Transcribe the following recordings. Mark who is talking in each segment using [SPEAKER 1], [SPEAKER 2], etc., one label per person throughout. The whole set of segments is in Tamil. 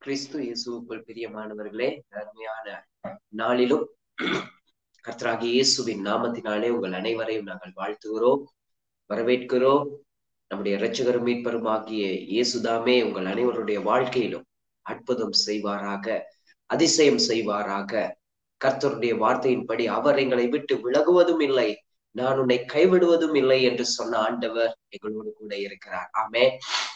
[SPEAKER 1] கிறிஸ்து இயேசுக்குள் பிரியமானவர்களே அருமையான நாளிலும் கர்த்தராகிய இயேசுவின் நாமத்தினாலே உங்கள் அனைவரையும் நாங்கள் வாழ்த்துகிறோம் வரவேற்கிறோம் நம்முடைய இரட்சகரும் மீட்பருமாகிய இயேசுதாமே உங்கள் அனைவருடைய வாழ்க்கையிலும் அற்புதம் செய்வாராக அதிசயம் செய்வாராக கர்த்தருடைய வார்த்தையின்படி அவர் எங்களை விட்டு விலகுவதும் இல்லை நான் உன்னை கைவிடுவதும் இல்லை என்று சொன்ன ஆண்டவர் எங்களோடு கூட இருக்கிறார் ஆமே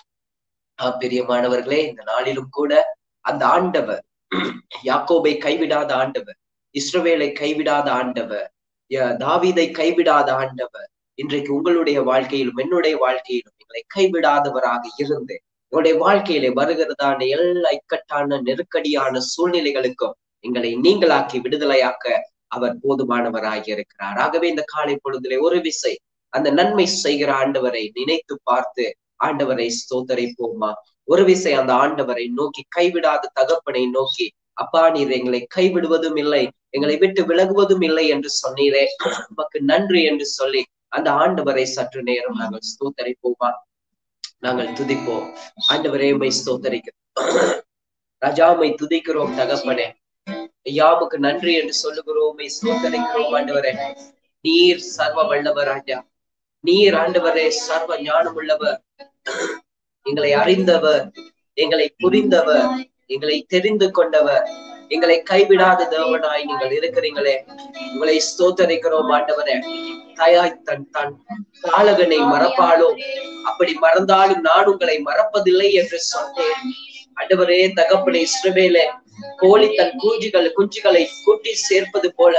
[SPEAKER 1] பிரியமானவர்களே இந்த நாளிலும் கூட அந்த ஆண்டவர் யாக்கோபை கைவிடாத ஆண்டவர் இஸ்ரவேலை கைவிடாத ஆண்டவர் தாவிதை கைவிடாத ஆண்டவர் இன்றைக்கு உங்களுடைய வாழ்க்கையிலும் என்னுடைய வாழ்க்கையிலும் எங்களை கைவிடாதவராக இருந்து எங்களுடைய வாழ்க்கையில வருகிறதான எல்லா இக்கட்டான நெருக்கடியான சூழ்நிலைகளுக்கும் எங்களை நீங்களாக்கி விடுதலையாக்க அவர் போதுமானவராக இருக்கிறார் ஆகவே இந்த காலை பொழுதிலே ஒரு விசை அந்த நன்மை செய்கிற ஆண்டவரை நினைத்து பார்த்து ஆண்டவரை ஸ்தோத்தரிப்போமா ஒரு விசை அந்த ஆண்டவரை நோக்கி கைவிடாத தகப்பனை நோக்கி அப்பா நீர் எங்களை கைவிடுவதும் இல்லை எங்களை விட்டு விலகுவதும் இல்லை என்று சொன்னீரே உமக்கு நன்றி என்று சொல்லி அந்த ஆண்டவரை சற்று நேரம் நாங்கள் ஸ்தோத்தரிப்போமா நாங்கள் துதிப்போம் ஆண்டவரே மை ஸ்தோத்தரிக்கிறோம் ராஜாமை துதிக்கிறோம் தகப்பனே ஐயாவுக்கு நன்றி என்று சொல்லுகிறோம் ஸ்தோத்தரிக்கிறோம் ஆண்டவரே நீர் சர்வ வல்லவர் ராஜா நீர் ஆண்டவரே சர்வ ஞானம் உள்ளவர் எங்களை அறிந்தவர் எங்களை புரிந்தவர் எங்களை தெரிந்து கொண்டவர் எங்களை கைவிடாத தேவனாய் நீங்கள் இருக்கிறீங்களே உங்களை ஸ்தோத்தரிக்கிறோம் ஆண்டவரே தாயாய் தன் தன் பாலகனை மறப்பாளோ அப்படி மறந்தாலும் நான் உங்களை மறப்பதில்லை என்று சொன்னேன் ஆண்டவரே தகப்பனை இஸ்ரவேலே கோழி தன் குஞ்சுகள் குஞ்சுகளை கூட்டி சேர்ப்பது போல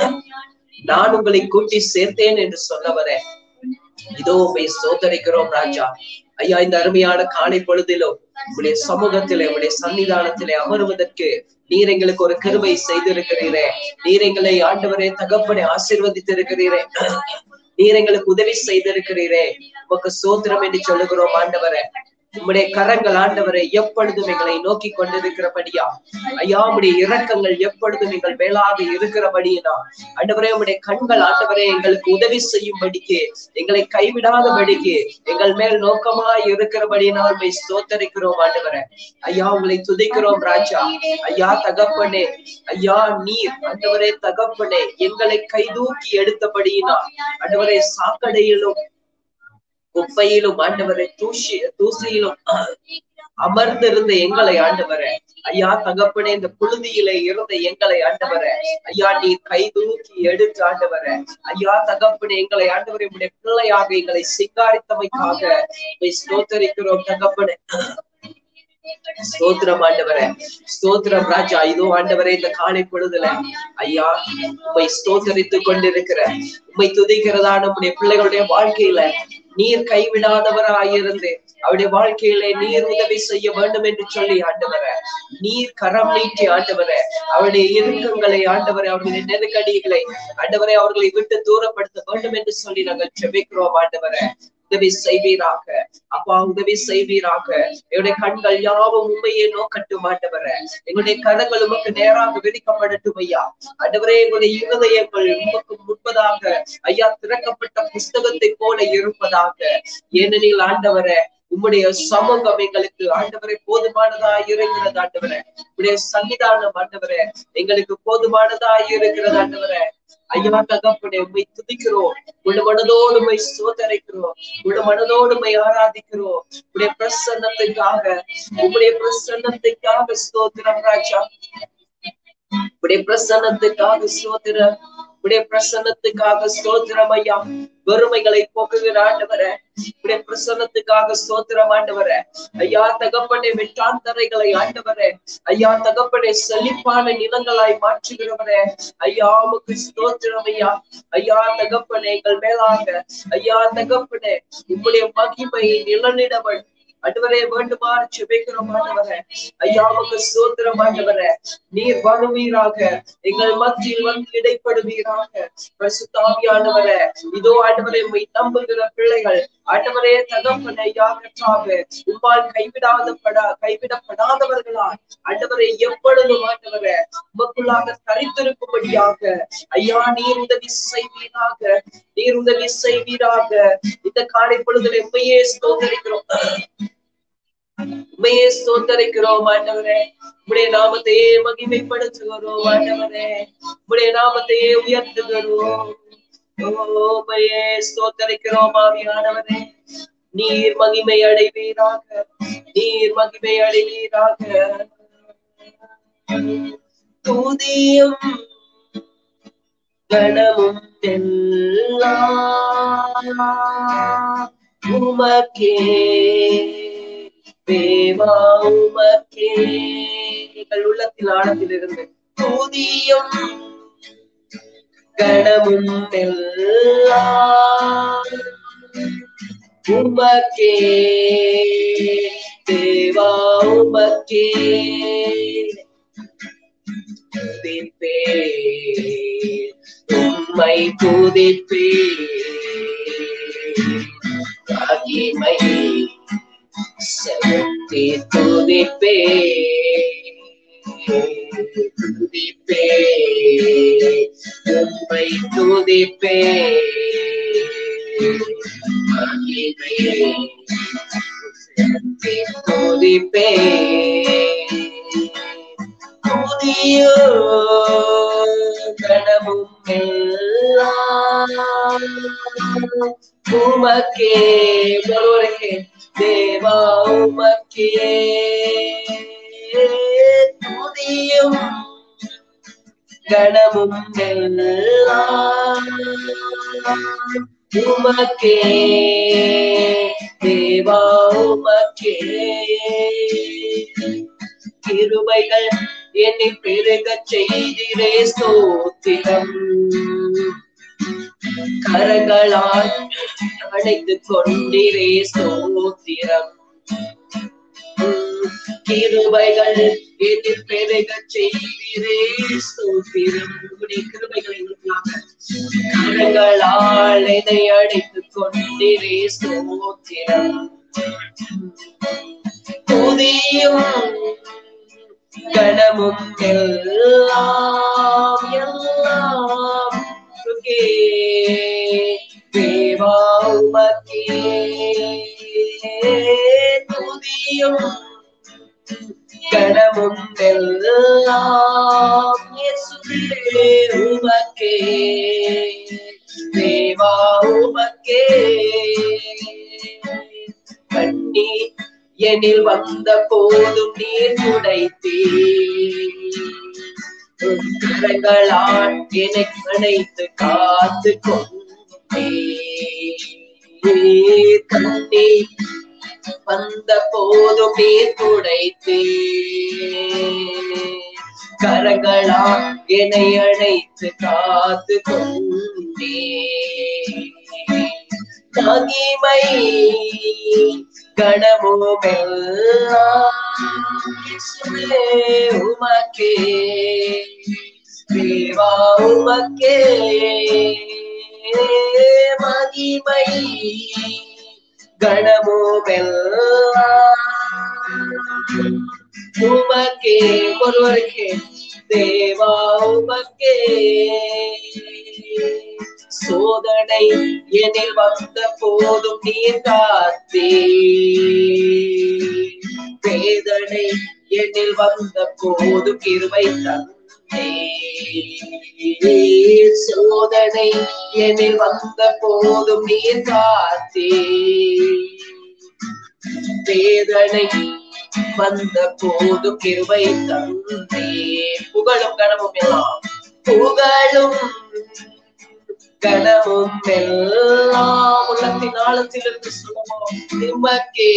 [SPEAKER 1] நான் உங்களை கூட்டி சேர்த்தேன் என்று சொன்னவரே இதோ போய் சோதரிக்கிறோம் ராஜா ஐயா இந்த அருமையான காலை பொழுதிலும் உடைய சமூகத்திலே உடைய சன்னிதானத்திலே அமருவதற்கு நீர் எங்களுக்கு ஒரு கருவை செய்திருக்கிறீரே நீர் எங்களை ஆண்டவரே தகப்பனை ஆசிர்வதித்திருக்கிறீரே நீர் எங்களுக்கு உதவி செய்திருக்கிறீரே உமக்கு சோத்திரம் என்று சொல்லுகிறோம் ஆண்டவரே உம்முடைய கரங்கள் ஆண்டவரை எப்பொழுதும் எங்களை நோக்கி கொண்டிருக்கிறபடியா ஐயா உடைய இரக்கங்கள் எப்பொழுதும் எங்கள் மேலாக இருக்கிறபடியா ஆண்டவரே உடைய கண்கள் ஆண்டவரே எங்களுக்கு உதவி செய்யும்படிக்கு எங்களை கைவிடாதபடிக்கு எங்கள் மேல் நோக்கமாய் இருக்கிறபடியினால் உண்மை ஸ்தோத்தரிக்கிறோம் ஆண்டவரே ஐயா உங்களை துதிக்கிறோம் ராஜா ஐயா தகப்பனே ஐயா நீர் ஆண்டவரே தகப்பனே எங்களை கைதூக்கி எடுத்தபடியினா ஆண்டவரே சாக்கடையிலும் குப்பையிலும் ஆண்டவரை தூசி தூசியிலும் அமர்ந்திருந்த எங்களை ஆண்டவரே ஐயா தகப்பனே இந்த புழுதியில இருந்த எங்களை ஆண்டவரே ஐயா நீ கை தூக்கி எடுத்து ஆண்டவரே ஐயா தகப்பனே எங்களை ஆண்டவரை உடைய பிள்ளையாக எங்களை சிங்காரித்தமைக்காக ஸ்தோத்தரிக்கிறோம் தகப்பனே ஸ்தோத்திரம் ஆண்டவரே ஸ்தோத்திரம் ராஜா இதோ ஆண்டவரே இந்த காலை பொழுதுல ஐயா உண்மை ஸ்தோத்தரித்து கொண்டிருக்கிற உண்மை துதிக்கிறதான உடைய பிள்ளைகளுடைய வாழ்க்கையில நீர் கைவிடாதவராயிருந்து அவருடைய வாழ்க்கையில நீர் உதவி செய்ய வேண்டும் என்று சொல்லி ஆண்டவர நீர் கரம் நீட்டி ஆண்டவர அவருடைய இறுக்கங்களை ஆண்டவரை அவருடைய நெருக்கடிகளை ஆண்டவரை அவர்களை விட்டு தூரப்படுத்த வேண்டும் என்று சொல்லி நாங்கள் செபிக்கிறோம் ஆண்டவர உதவி செய்வீராக அப்பா உதவி செய்வீராக என்னுடைய கண்கள் யாவும் உண்மையை நோக்கட்டும் ஆண்டவர எங்களுடைய கரங்கள் உமக்கு நேராக விரிக்கப்படட்டும் ஐயா ஆண்டவரே எங்களுடைய இருதயங்கள் உமக்கு முன்பதாக ஐயா திறக்கப்பட்ட புஸ்தகத்தை போல இருப்பதாக ஏனெனில் ஆண்டவர உம்முடைய சமூகம் எங்களுக்கு ஆண்டவரை போதுமானதா இருக்கிறது ஆண்டவரே உடைய சன்னிதானம் ஆண்டவரே எங்களுக்கு போதுமானதா இருக்கிறது ஆண்டவரே ஐயா தகப்பனே உண்மை துதிக்கிறோம் உள்ள மனதோடு உண்மை சோதரிக்கிறோம் உள்ள மனதோடு உண்மை ஆராதிக்கிறோம் உடைய பிரசன்னத்துக்காக உங்களுடைய பிரசன்னத்துக்காக ஸ்தோத்திரம் ராஜா உடைய பிரசன்னத்துக்காக ஸ்தோத்திரம் உடைய பிரசன்னத்துக்காக ஸ்தோத்திரம் ஐயா வறுமைகளை போக்குகிற ஆண்டவர உடைய பிரசன்னத்துக்காக ஸ்தோத்திரம் ஆண்டவர ஐயா தகப்பனை வெட்டாந்தரைகளை ஆண்டவர ஐயா தகப்பனை செழிப்பான நிலங்களாய் மாற்றுகிறவரே ஐயா உமக்கு ஸ்தோத்திரம் ஐயா ஐயா தகப்பனை எங்கள் மேலாக ஐயா தகப்பனே உங்களுடைய மகிமை நிலநிடவன் அண்டவரே வேண்டுமாறு செபிக்கிறோம் ஆண்டவரே ஐயா உமக்கு சோத்திரம் ஆண்டவரே நீர் வருவீராக எங்கள் மத்தியில் வந்து இடைப்படுவீராக பரிசுத்தாவியானவரே இதோ ஆண்டவரை உண்மை நம்புகிற பிள்ளைகள் ஆண்டவரே தகப்பனை யாகற்றாக உம்மால் கைவிடாதப்படா கைவிடப்படாதவர்களா ஆண்டவரை எப்பொழுதும் ஆண்டவரே உமக்குள்ளாக தரித்திருக்கும்படியாக ஐயா நீர் உதவி செய்வீராக நீர் உதவி செய்வீராக இந்த காலை பொழுதுல உண்மையே ஸ்தோத்தரிக்கிறோம் உண்மையே ஸ்தோத்தரிக்கிறோம் ஆண்டவரே உடைய நாமத்தையே மகிமைப்படுத்துகிறோம் ஆண்டவரே உடைய நாமத்தையே உயர்த்துகிறோம் உண்மையே ஸ்தோத்தரிக்கிறோம் ஆவியானவரே நீர் மகிமை அடைவீராக நீர் மகிமை அடைவீராக துதியும் கணமும் எல்லாம் உமக்கே தேவா உமக்கே எங்கள் உள்ளத்தில் ஆழத்தில் இருந்து துதியும் கணமும் எல்லாம் உமக்கே தேவா உமக்கே துதிப்பே உம்மை துதிப்பே மகிமை செலுத்தி துதிப்பே துதிப்பே உம்மை துதிப்பே மகிமை செலுத்தி துதிப்பே புதியோ கனவும் எல்லாம் உமக்கே ஒருவருக்கே தேவா உமக்கே துதியும் கணமும் எல்லாம் உமக்கே தேவா உமக்கே கிருபைகள் என்னை பெருக செய்திரே ஸ்தோத்திரம் கரங்களால் அழைத்து கொண்டிரே ஸ்தோத்திரம் கிருபைகள் என்னை பெருக செய்திரே ஸ்தோத்திரம் உடைய கிருபைகள் எங்களுக்காக கரங்களால் என்னை அழைத்து கொண்டிரே ஸ்தோத்திரம் புதியும் கணமும் எல்லாம் எல்லாம் உமக்கே தேவா உமக்கே துதியும் கணமும் எல்லாம் இயேசுவே உமக்கே தேவா உமக்கே கண்ணி எனில் வந்த போதும் நீர் துடைத்தே கரங்களால் என்னை அணைத்து காத்து கொண்டே கண்ணி வந்த போதும் நீர் துடைத்தே கரங்களா என்னை அணைத்து காத்து கொண்டே மகிமை கணமுமெல்லாம் உமக்கே தேவா உமக்கே மகிமை கணமுமெல்லாம் உமக்கே ஒருவருக்கே தேவா உமக்கே சோதனை எனில் வந்த போதும் நீர் காத்தே வேதனை எனில் வந்த போதும் கிருபை தந்தே சோதனை எனில் வந்த போதும் நீர் காத்தே வேதனை வந்த போதும் கிருபை தந்தே புகழும் கனமும் எல்லாம் புகழும் கனமும் எல்லாம் உள்ளத்தின் ஆழத்திலிருந்து சொல்லுவோம் உமக்கே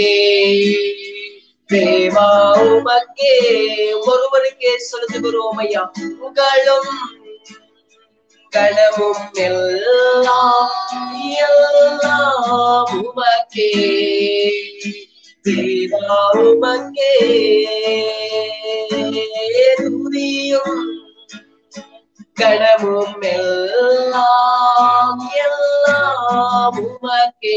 [SPEAKER 1] தேவா உமக்கே ஒருவருக்கே செலுத்துகிறோம் ஐயா புகழும் கனவும் எல்லாம் எல்லாம் உமக்கே தேவா உமக்கே துதியும் கனவும் எல்லாம் எல்லாம் உமக்கே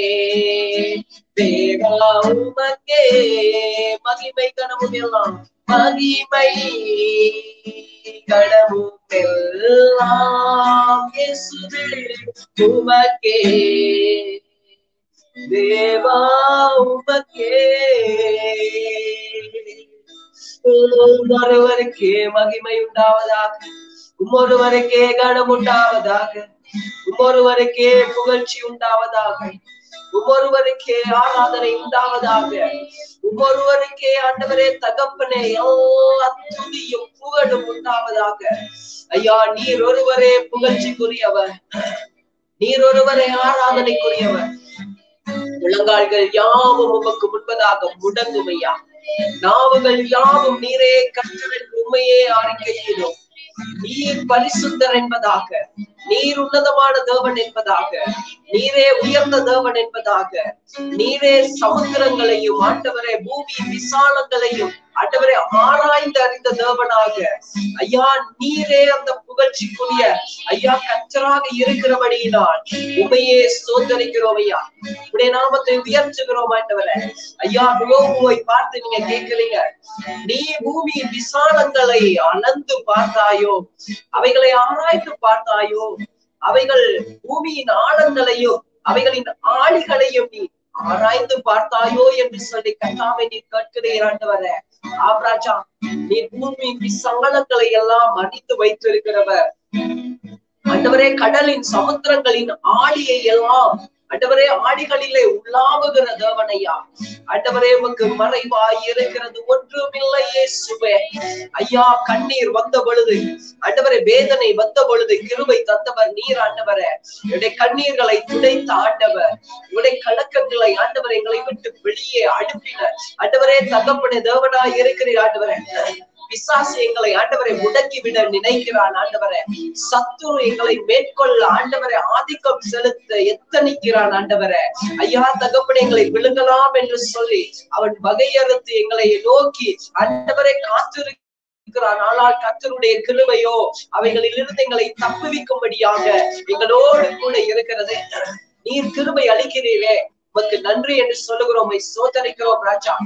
[SPEAKER 1] தேவா உமக்கே மகிமை கனவும் எல்லாம் மகிமை கடவும் எல்லாம் இயேசுவே உமக்கே தேவா உம உமக்கே ஒருவருக்கே மகிமை உண்டாவதாக உம்மொருவருக்கே கனம் உண்டாவதாக உம்மொருவருக்கே புகழ்ச்சி உண்டாவதாக உம்மொருவருக்கே ஆராதனை உண்டாவதாக உம்மொருவருக்கே ஆண்டவரே தகப்பனே எல்லா துதியும் புகழும் உண்டாவதாக ஐயா நீர் ஒருவரே புகழ்ச்சிக்குரியவர் நீர் ஒருவரே ஆராதனைக்குரியவர் முழங்கால்கள் யாவும் உமக்கு முன்பதாக முடங்கும் ஐயா நாவுகள் யாவும் நீரே கற்றல் உண்மையே அறிக்கையிடும் நீர் பரிசுத்தர் என்பதாக நீர் உன்னதமான தேவன் என்பதாக நீரே உயர்ந்த தேவன் என்பதாக நீரே சமுத்திரங்களையும் ஆண்டவரே பூமி விசாலங்களையும் ஆண்டவரே ஆராய்ந்து அறிந்த தேவனாக ஐயா நீரே அந்த புகழ்ச்சிக்குரிய ஐயா கச்சராக இருக்கிறபடியினால் உண்மையே சோதரிக்கிறோம் ஐயா உடைய நாமத்தை உயர்த்துகிறோம் ஆண்டவரே ஐயா யோகுவை பார்த்து நீங்க கேட்கிறீங்க நீ பூமியின் விசாலங்களை அளந்து பார்த்தாயோ அவைகளை ஆராய்ந்து பார்த்தாயோ அவைகள் பூமியின் ஆழங்களையும் அவைகளின் ஆளிகளையும் நீ ஆராய்ந்து பார்த்தாயோ என்று சொல்லி கத்தாவை நீ கேட்கிறீர் ஆண்டவர ஆப்ராஜா நீ பூமியின் விசங்கலங்களை எல்லாம் அடித்து வைத்திருக்கிறவர் ஆண்டவரே கடலின் சமுத்திரங்களின் ஆடியை எல்லாம் ஆண்டவரே ஆடிகளிலே உள்ளாவுகிற தேவனையா ஆண்டவரே உமக்கு மறைவாய் இருக்கிறது ஒன்றுமில்லையே சுபே ஐயா கண்ணீர் வந்த பொழுது ஆண்டவரே வேதனை வந்த பொழுது கிருபை தந்தவர் நீர் ஆண்டவரே என்னுடைய கண்ணீர்களை துடைத்த ஆண்டவர் உடைய கலக்கங்களை ஆண்டவர் எங்களை விட்டு வெளியே அனுப்பினர் ஆண்டவரே தகப்பன தேவனாய் இருக்கிறீர் ஆண்டவரே பிசாசு எங்களை ஆண்டவரை முடக்கி விட நினைக்கிறான் ஆண்டவரை சத்துரு எங்களை மேற்கொள்ள ஆண்டவரை ஆதிக்கம் செலுத்த எத்தனிக்கிறான் ஆண்டவரை ஐயா தகப்பனை எங்களை விழுங்கலாம் என்று சொல்லி அவன் வகையறுத்து எங்களை நோக்கி ஆண்டவரை காத்திரு இருக்கிறான் ஆனால் கத்தருடைய கிருபையோ அவைகளிலிருந்து எங்களை தப்புவிக்கும்படியாக எங்களோடு கூட இருக்கிறது நீர் கிருபை அளிக்கிறீரே உமக்கு நன்றி என்று சொல்லுகிறோம் சோதரிக்கிறோம் ராஜா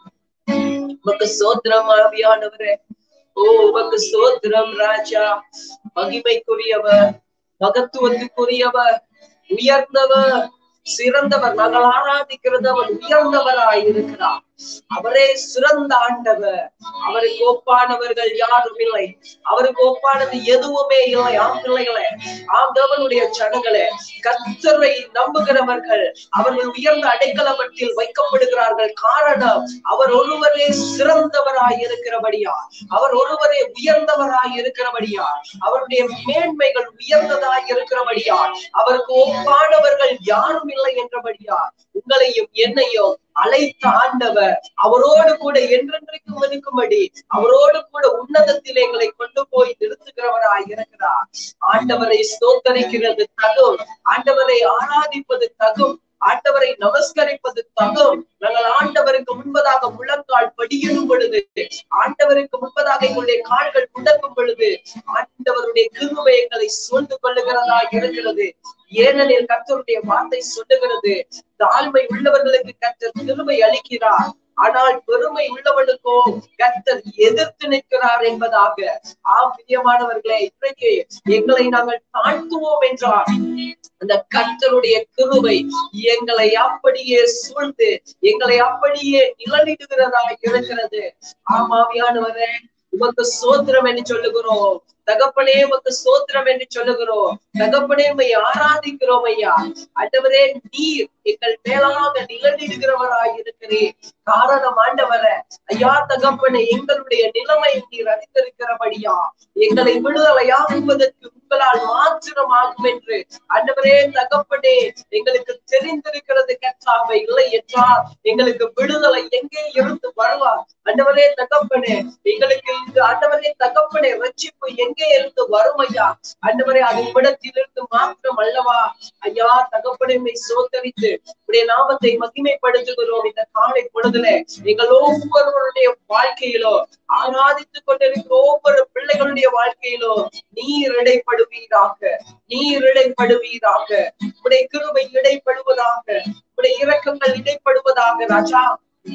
[SPEAKER 1] உமக்கு சோத்திரம் ஆவியானவரே ஓ உமக்கு சோத்திரம் ராஜா மகிமைக்குரியவர் மகத்துவத்துக்குரியவர் உயர்ந்தவர் சிறந்தவர் நாங்கள் ஆராதிக்கிறது அவர் உயர்ந்தவராய் இருக்கிறார் அவரே சிறந்த ஆண்டவர் அவருக்கு ஒப்பானவர்கள் யாரும் இல்லை அவருக்கு ஒப்பானது எதுவுமே இல்லை ஆம் பிள்ளைகளே ஆம் தேவனுடைய ஜனங்களே கத்தரை நம்புகிறவர்கள் அவர்கள் உயர்ந்த அடைக்கலமத்தில் வைக்கப்படுகிறார்கள் காரணம் அவர் ஒருவரே சிறந்தவராய் இருக்கிறபடியா அவர் ஒருவரே உயர்ந்தவராய் இருக்கிறபடியா அவருடைய மேன்மைகள் உயர்ந்ததாய் இருக்கிறபடியா அவருக்கு ஒப்பானவர்கள் யாரும் இல்லை என்றபடியா உங்களையும் என்னையும் அழைத்த ஆண்டவர் அவரோடு கூட என்றென்றைக்கும் இருக்கும்படி அவரோடு கூட உன்னதத்தில் எங்களை கொண்டு போய் நிறுத்துகிறவராய் இருக்கிறார் ஆண்டவரை ஸ்தோத்தரிக்கிறது தகும் ஆண்டவரை ஆராதிப்பது தகும் ஆண்டவரை நமஸ்கரிப்பது தகும் நாங்கள் ஆண்டவருக்கு முன்பதாக முழங்கால் படியிடும் பொழுது ஆண்டவருக்கு முன்பதாக எங்களுடைய கால்கள் முடக்கும் பொழுது ஆண்டவருடைய கிருபை எங்களை சூழ்ந்து கொள்ளுகிறதா இருக்கிறது ஏனெனில் கர்த்தருடைய வார்த்தை சொல்லுகிறது தாழ்மை உள்ளவர்களுக்கு கர்த்தர் கிருபை அளிக்கிறார் ஆனால் பெருமை உள்ளவனுக்கோ கர்த்தர் எதிர்த்து நிற்கிறார் என்பதாக ஆம் பிரியமானவர்களே இன்றைக்கு எங்களை நாங்கள் தாழ்த்துவோம் என்றார் அந்த கர்த்தருடைய கிருபை எங்களை அப்படியே சூழ்ந்து எங்களை அப்படியே நிழலிடுகிறதா இருக்கிறது ஆமாவியானவரே உமக்கு சோத்திரம் என்று சொல்லுகிறோம் தகப்பனே உமக்கு சோத்திரம் என்று சொல்லுகிறோம் தகப்பனே உண்மை ஆராதிக்கிறோம் ஐயா ஆண்டவரே நீர் எங்கள் மேலாக நிழலிடுகிறவராய் இருக்கிறேன் காரணம் ஆண்டவர ஐயா தகப்பனே எங்களுடைய நிலைமை நீர் அறிந்திருக்கிறபடியா எங்களை விடுதலையாகுவதற்கு உங்களால் மாத்திரம் ஆகும் என்று ஆண்டவரே தகப்பனே எங்களுக்கு தெரிந்திருக்கிறது கற்றாவை இல்லை என்றால் எங்களுக்கு விடுதலை எங்கே இருந்து வருவார் ஆண்டவரே தகப்பனே எங்களுக்கு இந்த ஆண்டவரே தகப்பனே ரட்சிப்பு எங்கே இருந்து வரும் ஐயா ஆண்டவரே அது இடத்திலிருந்து மாத்திரம் அல்லவா ஐயா தகப்பனை சோதரித்து உடைய நாமத்தை மகிமைப்படுத்துகிறோம் இந்த காலை பொழுதுல எங்கள் ஒவ்வொருவருடைய வாழ்க்கையிலோ ஆராதித்துக் கொண்டிருக்கிற ஒவ்வொரு பிள்ளைகளுடைய வாழ்க்கையிலோ நீர் இடைப்படுவீராக நீர் இடைப்படுவீராக உடைய கிருபை இடைப்படுவதாக உடைய இரக்கங்கள் இடைப்படுவதாக ராஜா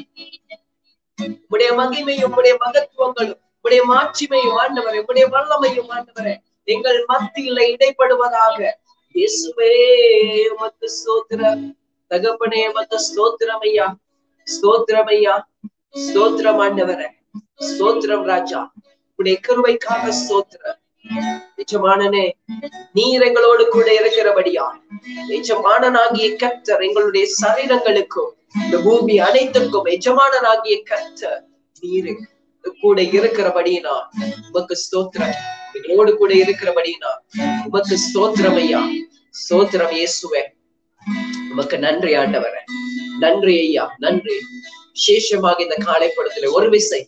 [SPEAKER 1] உடைய மகிமையும் உடைய மகத்துவங்களும் உடைய மாட்சிமையும் ஆண்டவரே உடைய வல்லமையும் ஆண்டவரே எங்கள் மத்தியில இடைப்படுவதாக இயேசுவே உமக்கு ஸ்தோத்திரம் தகப்பனே உமக்கு ஸ்தோத்திரம் ஐயா ஸ்தோத்திரம் ஐயா ஸ்தோத்திரம் ஆண்டவரே ஸ்தோத்திரம் ராஜா உடைய கிருபைக்காக ஸ்தோத்திரம் எஜமானனே நீர் எங்களோடு கூட இருக்கிறபடியா எஜமானனாகிய கர்த்தர் எங்களுடைய சரீரங்களுக்கும் இந்த பூமி அனைத்துக்கும் எஜமானனாகிய கர்த்தர் நீர் கூட இருக்கிறபடினா உமக்கு ஸ்தோத்திரம் எங்களோடு கூட இருக்கிறபடினா உமக்கு ஸ்தோத்திரம் ஐயா ஸ்தோத்திரம் இயேசுவே உமக்கு நன்றி ஆண்டவரே நன்றி ஐயா நன்றி விசேஷமாக இந்த காலை பொழுதுல ஒரு விசை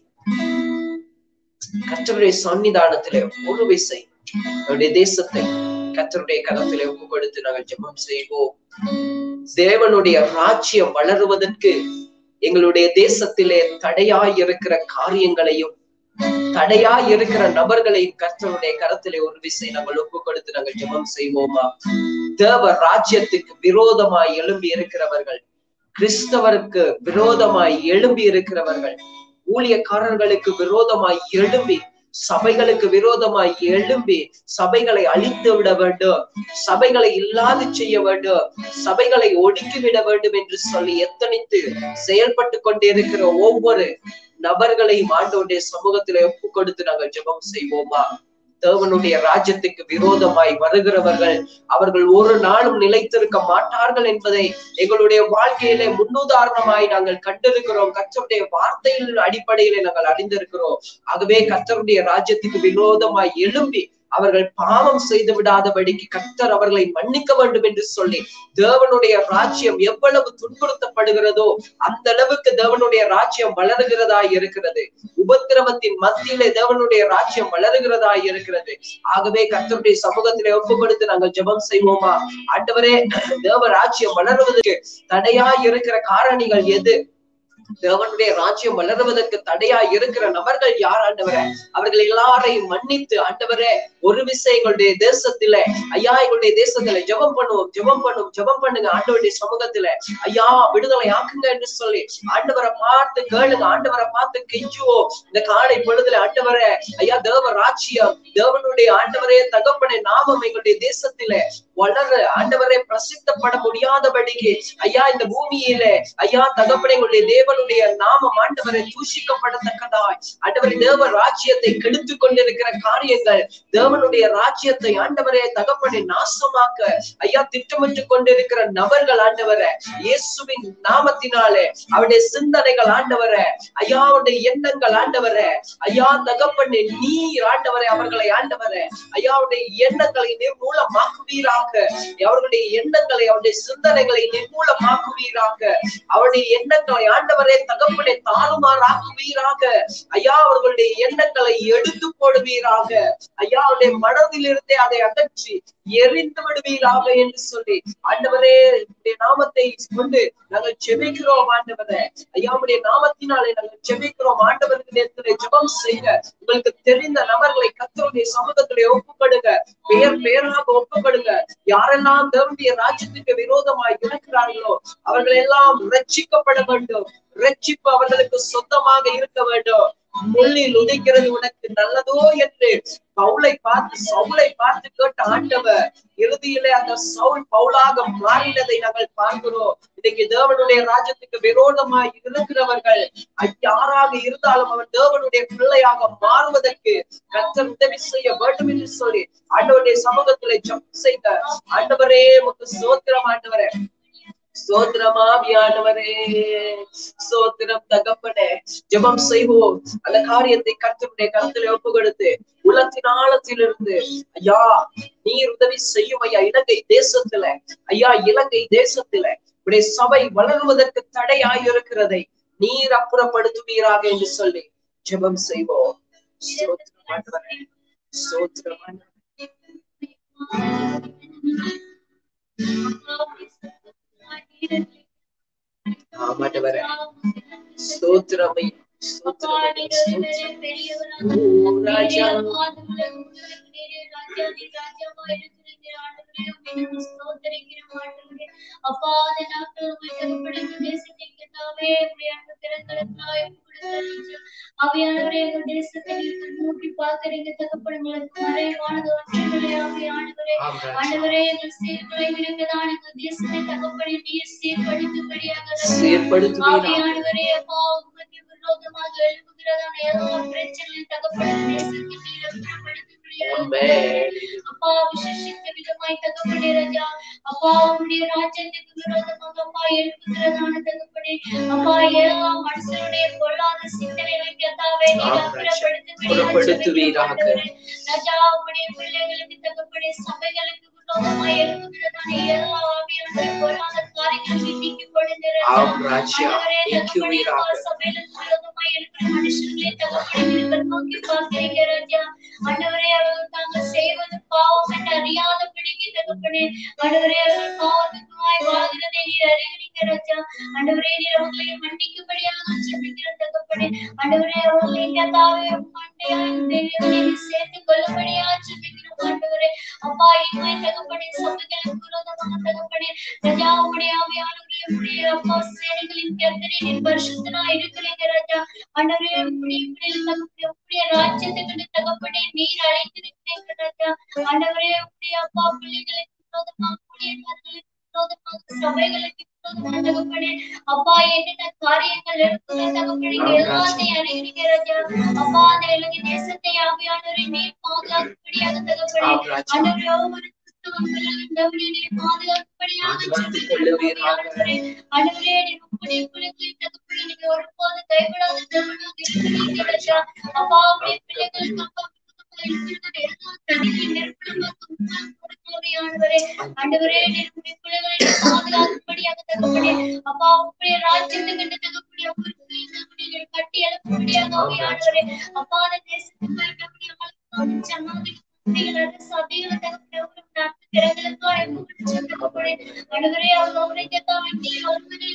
[SPEAKER 1] கர்த்தருடைய சன்னிதானத்திலே ஒரு விசை அவருடைய தேசத்தை கர்த்தருடைய கரத்திலே ஒப்பு கொடுத்து நாங்கள் ஜெபம் செய்வோம் தேவனுடைய ராஜ்யம் வளருவதற்கு எங்களுடைய தேசத்திலே தடையாய் இருக்கிற காரியங்களையும் தடையாய் இருக்கிற நபர்களையும் கர்த்தருடைய கரத்திலே ஒரு விசை நாங்கள் ஒப்பு கொடுத்து நாங்கள் ஜெபம் செய்வோமா தேவ ராஜ்யத்துக்கு விரோதமாய் எழும்பி இருக்கிறவர்கள் கிறிஸ்தவருக்கு விரோதமாய் எழும்பி இருக்கிறவர்கள் ஊழியக்காரர்களுக்கு விரோதமாய் எழும்பி சபைகளுக்கு விரோதமாய் எழும்பி சபைகளை அழித்து விட வேண்டும் சபைகளை இல்லாது செய்ய வேண்டும் சபைகளை ஒடுக்கி விட வேண்டும் என்று சொல்லி எத்தனித்து செயல்பட்டு கொண்டிருக்கிற ஒவ்வொரு நபர்களையும் ஆண்டோடைய சமூகத்திலே ஒப்பு கொடுத்து நாங்கள் ஜெபம் செய்வோமா தேவனுடைய ராஜ்யத்துக்கு விரோதமாய் வருகிறவர்கள் அவர்கள் ஒரு நாளும் நிலைத்திருக்க மாட்டார்கள் என்பதை எங்களுடைய வாழ்க்கையிலே முன்னுதாரணமாய் நாங்கள் கண்டிருக்கிறோம் கர்த்தருடைய வார்த்தையின் அடிப்படையிலே நாங்கள் அறிந்திருக்கிறோம் ஆகவே கர்த்தருடைய ராஜ்யத்துக்கு விரோதமாய் எழும்பி அவர்கள் பாவம் செய்து விடாதபடிக்கு கர்த்தர் அவர்களை மன்னிக்க வேண்டும் என்று சொல்லி தேவனுடைய ராஜ்யம் எவ்வளவு துன்புறுத்தப்படுகிறதோ அந்த அளவுக்கு தேவனுடைய ராஜ்யம் வளருகிறதா இருக்கிறது உபத்திரவத்தின் மத்தியிலே தேவனுடைய ராஜ்யம் வளருகிறதா இருக்கிறது ஆகவே கர்த்தருடைய சமூகத்திலே ஒப்பு கொடுத்து நாங்கள் ஜெபம் செய்வோமா ஆண்டவரே தேவ ராஜ்யம் வளருவதற்கு தடையா இருக்கிற காரணிகள் எது தேவனுடைய ராஜ்யம் வளருவதற்கு தடையா இருக்கிற நபர்கள் யார் ஆண்டவரே அவர்கள் எல்லாரையும் மன்னித்து ஆண்டவரே ஒரு விசை எங்களுடைய தேசத்துல ஐயா எங்களுடைய தேசத்துல ஜெபம் பண்ணுவோம் ஜெபம் பண்ணுவோம் ஜெபம் பண்ணுங்க ஆண்டவருடைய சமூகத்துல ஐயா விடுதலை ஆக்குங்க என்று சொல்லி ஆண்டவரை பார்த்து கேளுங்க ஆண்டவரை பார்த்து கெஞ்சுவோம் இந்த காலை பொழுதுல ஆண்டவரே ஐயா தேவ ராஜ்யம் தேவனுடைய ஆண்டவரே தகப்பனை நாமம் எங்களுடைய தேசத்தில வளர ஆண்டவரை பிரசித்தப்பட முடியாதபடிக்கு ஐயா இந்த பூமியில ஐயா தகப்பனை எங்களுடைய தேவனுடைய நாமம் ஆண்டவரை தூஷிக்கப்படத்தக்கதாய் ஆண்டவரை தேவ ராஜ்யத்தை கெடுத்து கொண்டிருக்கிற காரியங்கள் தேவனுடைய ராஜ்யத்தை ஆண்டவரே தகப்பனை நாசமாக்க ஐயா திட்டமிட்டு கொண்டிருக்கிற நபர்கள் ஆண்டவரை இயேசுவின் நாமத்தினாலே அவருடைய சிந்தனைகள் ஆண்டவரை ஐயா அவருடைய எண்ணங்கள் ஆண்டவரை ஐயா தகப்பனை நீர் ஆண்டவரை அவர்களை ஆண்டவரை ஐயா அவருடைய எண்ணங்களை நிர்மூலமாக்குவீராக அவர்களுடைய எண்ணங்களை அவருடைய சிந்தனைகளை நிர்மூலமாக்குவீராக அவருடைய எண்ணங்களை ஆண்டவரே தகப்பனை தாறுமாறாக்குவீராக ஐயா அவர்களுடைய எண்ணங்களை எடுத்து போடுவீராக ஐயா அவருடைய மனதிலிருந்தே அதை அகற்றி எரிந்து விடுவீராக என்று சொல்லி ஆண்டவரே உடைய நாமத்தை கொண்டு நாங்கள் செபிக்கிறோம் ஆண்டவரே ஐயாவுடைய நாமத்தினாலே நாங்கள் செபிக்கிறோம் ஆண்டவருக்கு நேரத்திலே ஜெபம் செய்ய உங்களுக்கு தெரிந்த நபர்களை கத்தருடைய சமூகத்திலே ஒப்புப்படுங்க பெயர் பெயராக ஒப்புப்படுங்க யாரெல்லாம் தேவனுடைய ராஜ்யத்துக்கு விரோதமாய் இருக்கிறார்களோ அவர்கள் எல்லாம் ரட்சிக்கப்பட வேண்டும் ரட்சிப்பு அவர்களுக்கு சொந்தமாக இருக்க வேண்டும் முள்ளில் உதைக்கிறது உனக்கு நல்லதோ என்று பவுலை பார்த்து சவுளை பார்த்து கேட்ட ஆண்டவர் இறுதியிலே அந்த சவுல் பவுலாக மாறினதை நாங்கள் பார்க்கிறோம் இன்னைக்கு தேவனுடைய ராஜ்யத்துக்கு விரோதமாய் இருக்கிறவர்கள் யாராக இருந்தாலும் அவன் தேவனுடைய பிள்ளையாக மாறுவதற்கு கத்தர் உதவி செய்ய வேண்டும் என்று சொல்லி ஆண்டவருடைய சமூகத்திலே ஜப் செய்த ஆண்டவரே உங்க சோத்திரம் ஆண்டவரே சோத்திரமாவியானவரே சோத்திரம் தகப்பனே ஜெபம் செய்வோம் அந்த காரியத்தை கர்த்தருடைய கருத்துல ஒப்பு கொடுத்து உலகத்தின் ஆழத்திலிருந்து ஐயா நீர் உதவி செய்யும் ஐயா இலங்கை தேசத்துல ஐயா இலங்கை தேசத்துல உடைய சபை வளருவதற்கு தடையாய் இருக்கிறதை நீர் அப்புறப்படுத்துவீராக என்று சொல்லி ஜெபம் செய்வோம் சோத்திரமானவரே சோத்திரமானவரே ஆமாண்டவரே ஸ்தோத்திரமை ஸ்தோத்திரமே ஓ ராஜா
[SPEAKER 2] அப்பா அந்த நாட்கள் தேசத்தை கத்தாவே உடைய அன்பு திறங்களுக்காய் அவையானவரே எங்கள் தேசத்தை நீங்கள் நோக்கி பார்க்கிறீங்க தகப்படுங்களுக்கு மறைவானது ஒன்றுகளே அவையானவரே ஆண்டவரே எங்கள் சீர்களை விரும்புதான் எங்கள் தேசத்தை தகப்படி நீர் சீர்படுத்தும்படியாக
[SPEAKER 1] சீர்படுத்துவீராக.
[SPEAKER 2] ஆவியானவரே அப்பா உமக்கு விரோதமாக எழுப்புகிறதான எல்லா பிரச்சனையும் தகப்படி தேசத்தை நீர் அப்புறப்படுத்தும்படியாக
[SPEAKER 1] Amen.
[SPEAKER 2] அப்பா விசேஷித்த விதமாய் தகப்படி ராஜா அப்பா உம்முடைய ராஜ்யத்துக்கு விரோதமாக அப்பா எழுப்புகிறதான தகப்படி அப்பா எல்லா மனுஷருடைய பொல்லாத சிந்தனைகளை கத்தாவே நீர்
[SPEAKER 1] ஆம்,
[SPEAKER 2] அப்புறப்படுத்தும்படியாக
[SPEAKER 1] புறப்படுத்துவீராக.
[SPEAKER 2] ஜெபிக்கிறோம். ராஜா உம்முடைய பிள்ளைகளுக்கு தகப்படி சபைகளுக்கு விரோதமாய் எழுப்புகிறதான எல்லா ஆவியான பொல்லாத காரியங்களை நீக்கி கொடுங்க ராஜா.
[SPEAKER 1] ஆம் ராஜா
[SPEAKER 2] ஆண்டவரே, தகப்பனே, அப்பா,
[SPEAKER 1] நீக்குவீராக
[SPEAKER 2] சபைகளுக்கு விரோதமாய் எழுப்புகிற மனுஷர்களை தகப்பனே நீங்கள் நோக்கி பார்க்கிறீங்க ராஜா ஆண்டவரே அவர்கள் தாங்கள் செய்வது பாவம் என்று அறியாதபடிக்கு தகப்பனே ஆண்டவரே அவர்கள் பாவத்துக்குமாய் வாழ்கிறதை நீர் அறிகிறீங்க ராஜா ஆண்டவரே நீர் அவர்களை மன்னிக்கும்படியாக ஜெபிக்கிற தகப்பனே ஆண்டவரே அவர்களை கத்தாவே மண்டையாய் தேவனே நீர் சேர்த்துக் கொள்ளும்படியாக ஜெபிக்கிறோம் ஆண்டவரே அப்பா இன்மை தகப்பனே சபைகளுக்கு விரோதமாக தகப்பனே ராஜா உம்முடைய ஆவியானவரே உம்முடைய அப்பா சேனைகளின் கர்த்தரே நீர் பரிசுத்தனாய் இருக்கிறீங்க ராஜா ஆண்டவரே உம்முடைய பிள்ளைகள் தகப்பனே உம்முடைய ராஜ்யத்துக்கு தகப்பனே நீர் அழைத்திருக்கிறீங்க ராஜா ஆண்டவரே உம்முடைய அப்பா பிள்ளைகளுக்கு விரோதமாக ஊழியர்களுக்கு விரோதமாக சபைகளுக்கு விரோதமாக தகப்பனே அப்பா என்னென்ன காரியங்கள் இருக்குது தகப்பனே நீங்க எல்லாத்தையும் அறிகிறீங்க ராஜா அப்பா அந்த இலங்கை தேசத்தை ஆவியானவரை நீர் பாதுகாக்கும்படியாக தகப்பனே
[SPEAKER 1] ஆம் ராஜா
[SPEAKER 2] ஆண்டவரே ஒவ்வொரு கிறிஸ்தவர்களும் தகப்பனே நீர் பாதுகாக்கும்படியாக
[SPEAKER 1] பாதுகாத்துக்
[SPEAKER 2] ஜெபிக்கிறோம்
[SPEAKER 1] கொள்ளுவீராக.
[SPEAKER 2] ஆண்டவரே. ஆண்டவரே நீர் உம்முடைய பிள்ளைகளை தகப்பனே நீங்க ஒருபோதும் கைவிடாத தேவனாக இருக்கிறீங்க ராஜா அப்பா உம்முடைய பிள்ளைகளுக்கு அப்பா இருக்கிற எல்லா தடைகளையும் நெருக்கடிகளுக்கும் கொடுக்கிறவையானவரே. ஆண்டவரே நீர் உம்முடைய பிள்ளைகளை பாதுகாக்கும்படியாக தகப்பனே அப்பா உம்முடைய ராஜ்யத்துக்கு என்று தகப்பனே ஒவ்வொரு பிள்ளையும் தகப்பனே நீர் கட்டி எழுப்பும்படியாக ஆவியானவரே அப்பா அந்த தேசத்துக்கு தகப்பனே அவர்களுக்கு சமாதி சபைகளை சபைகளை தகப்பனே ஒரு நாட்டு திறங்களுக்காக தகப்பனே ஆண்டவரே அவர் அவரை கேட்டாவே நீர் ஒருவரே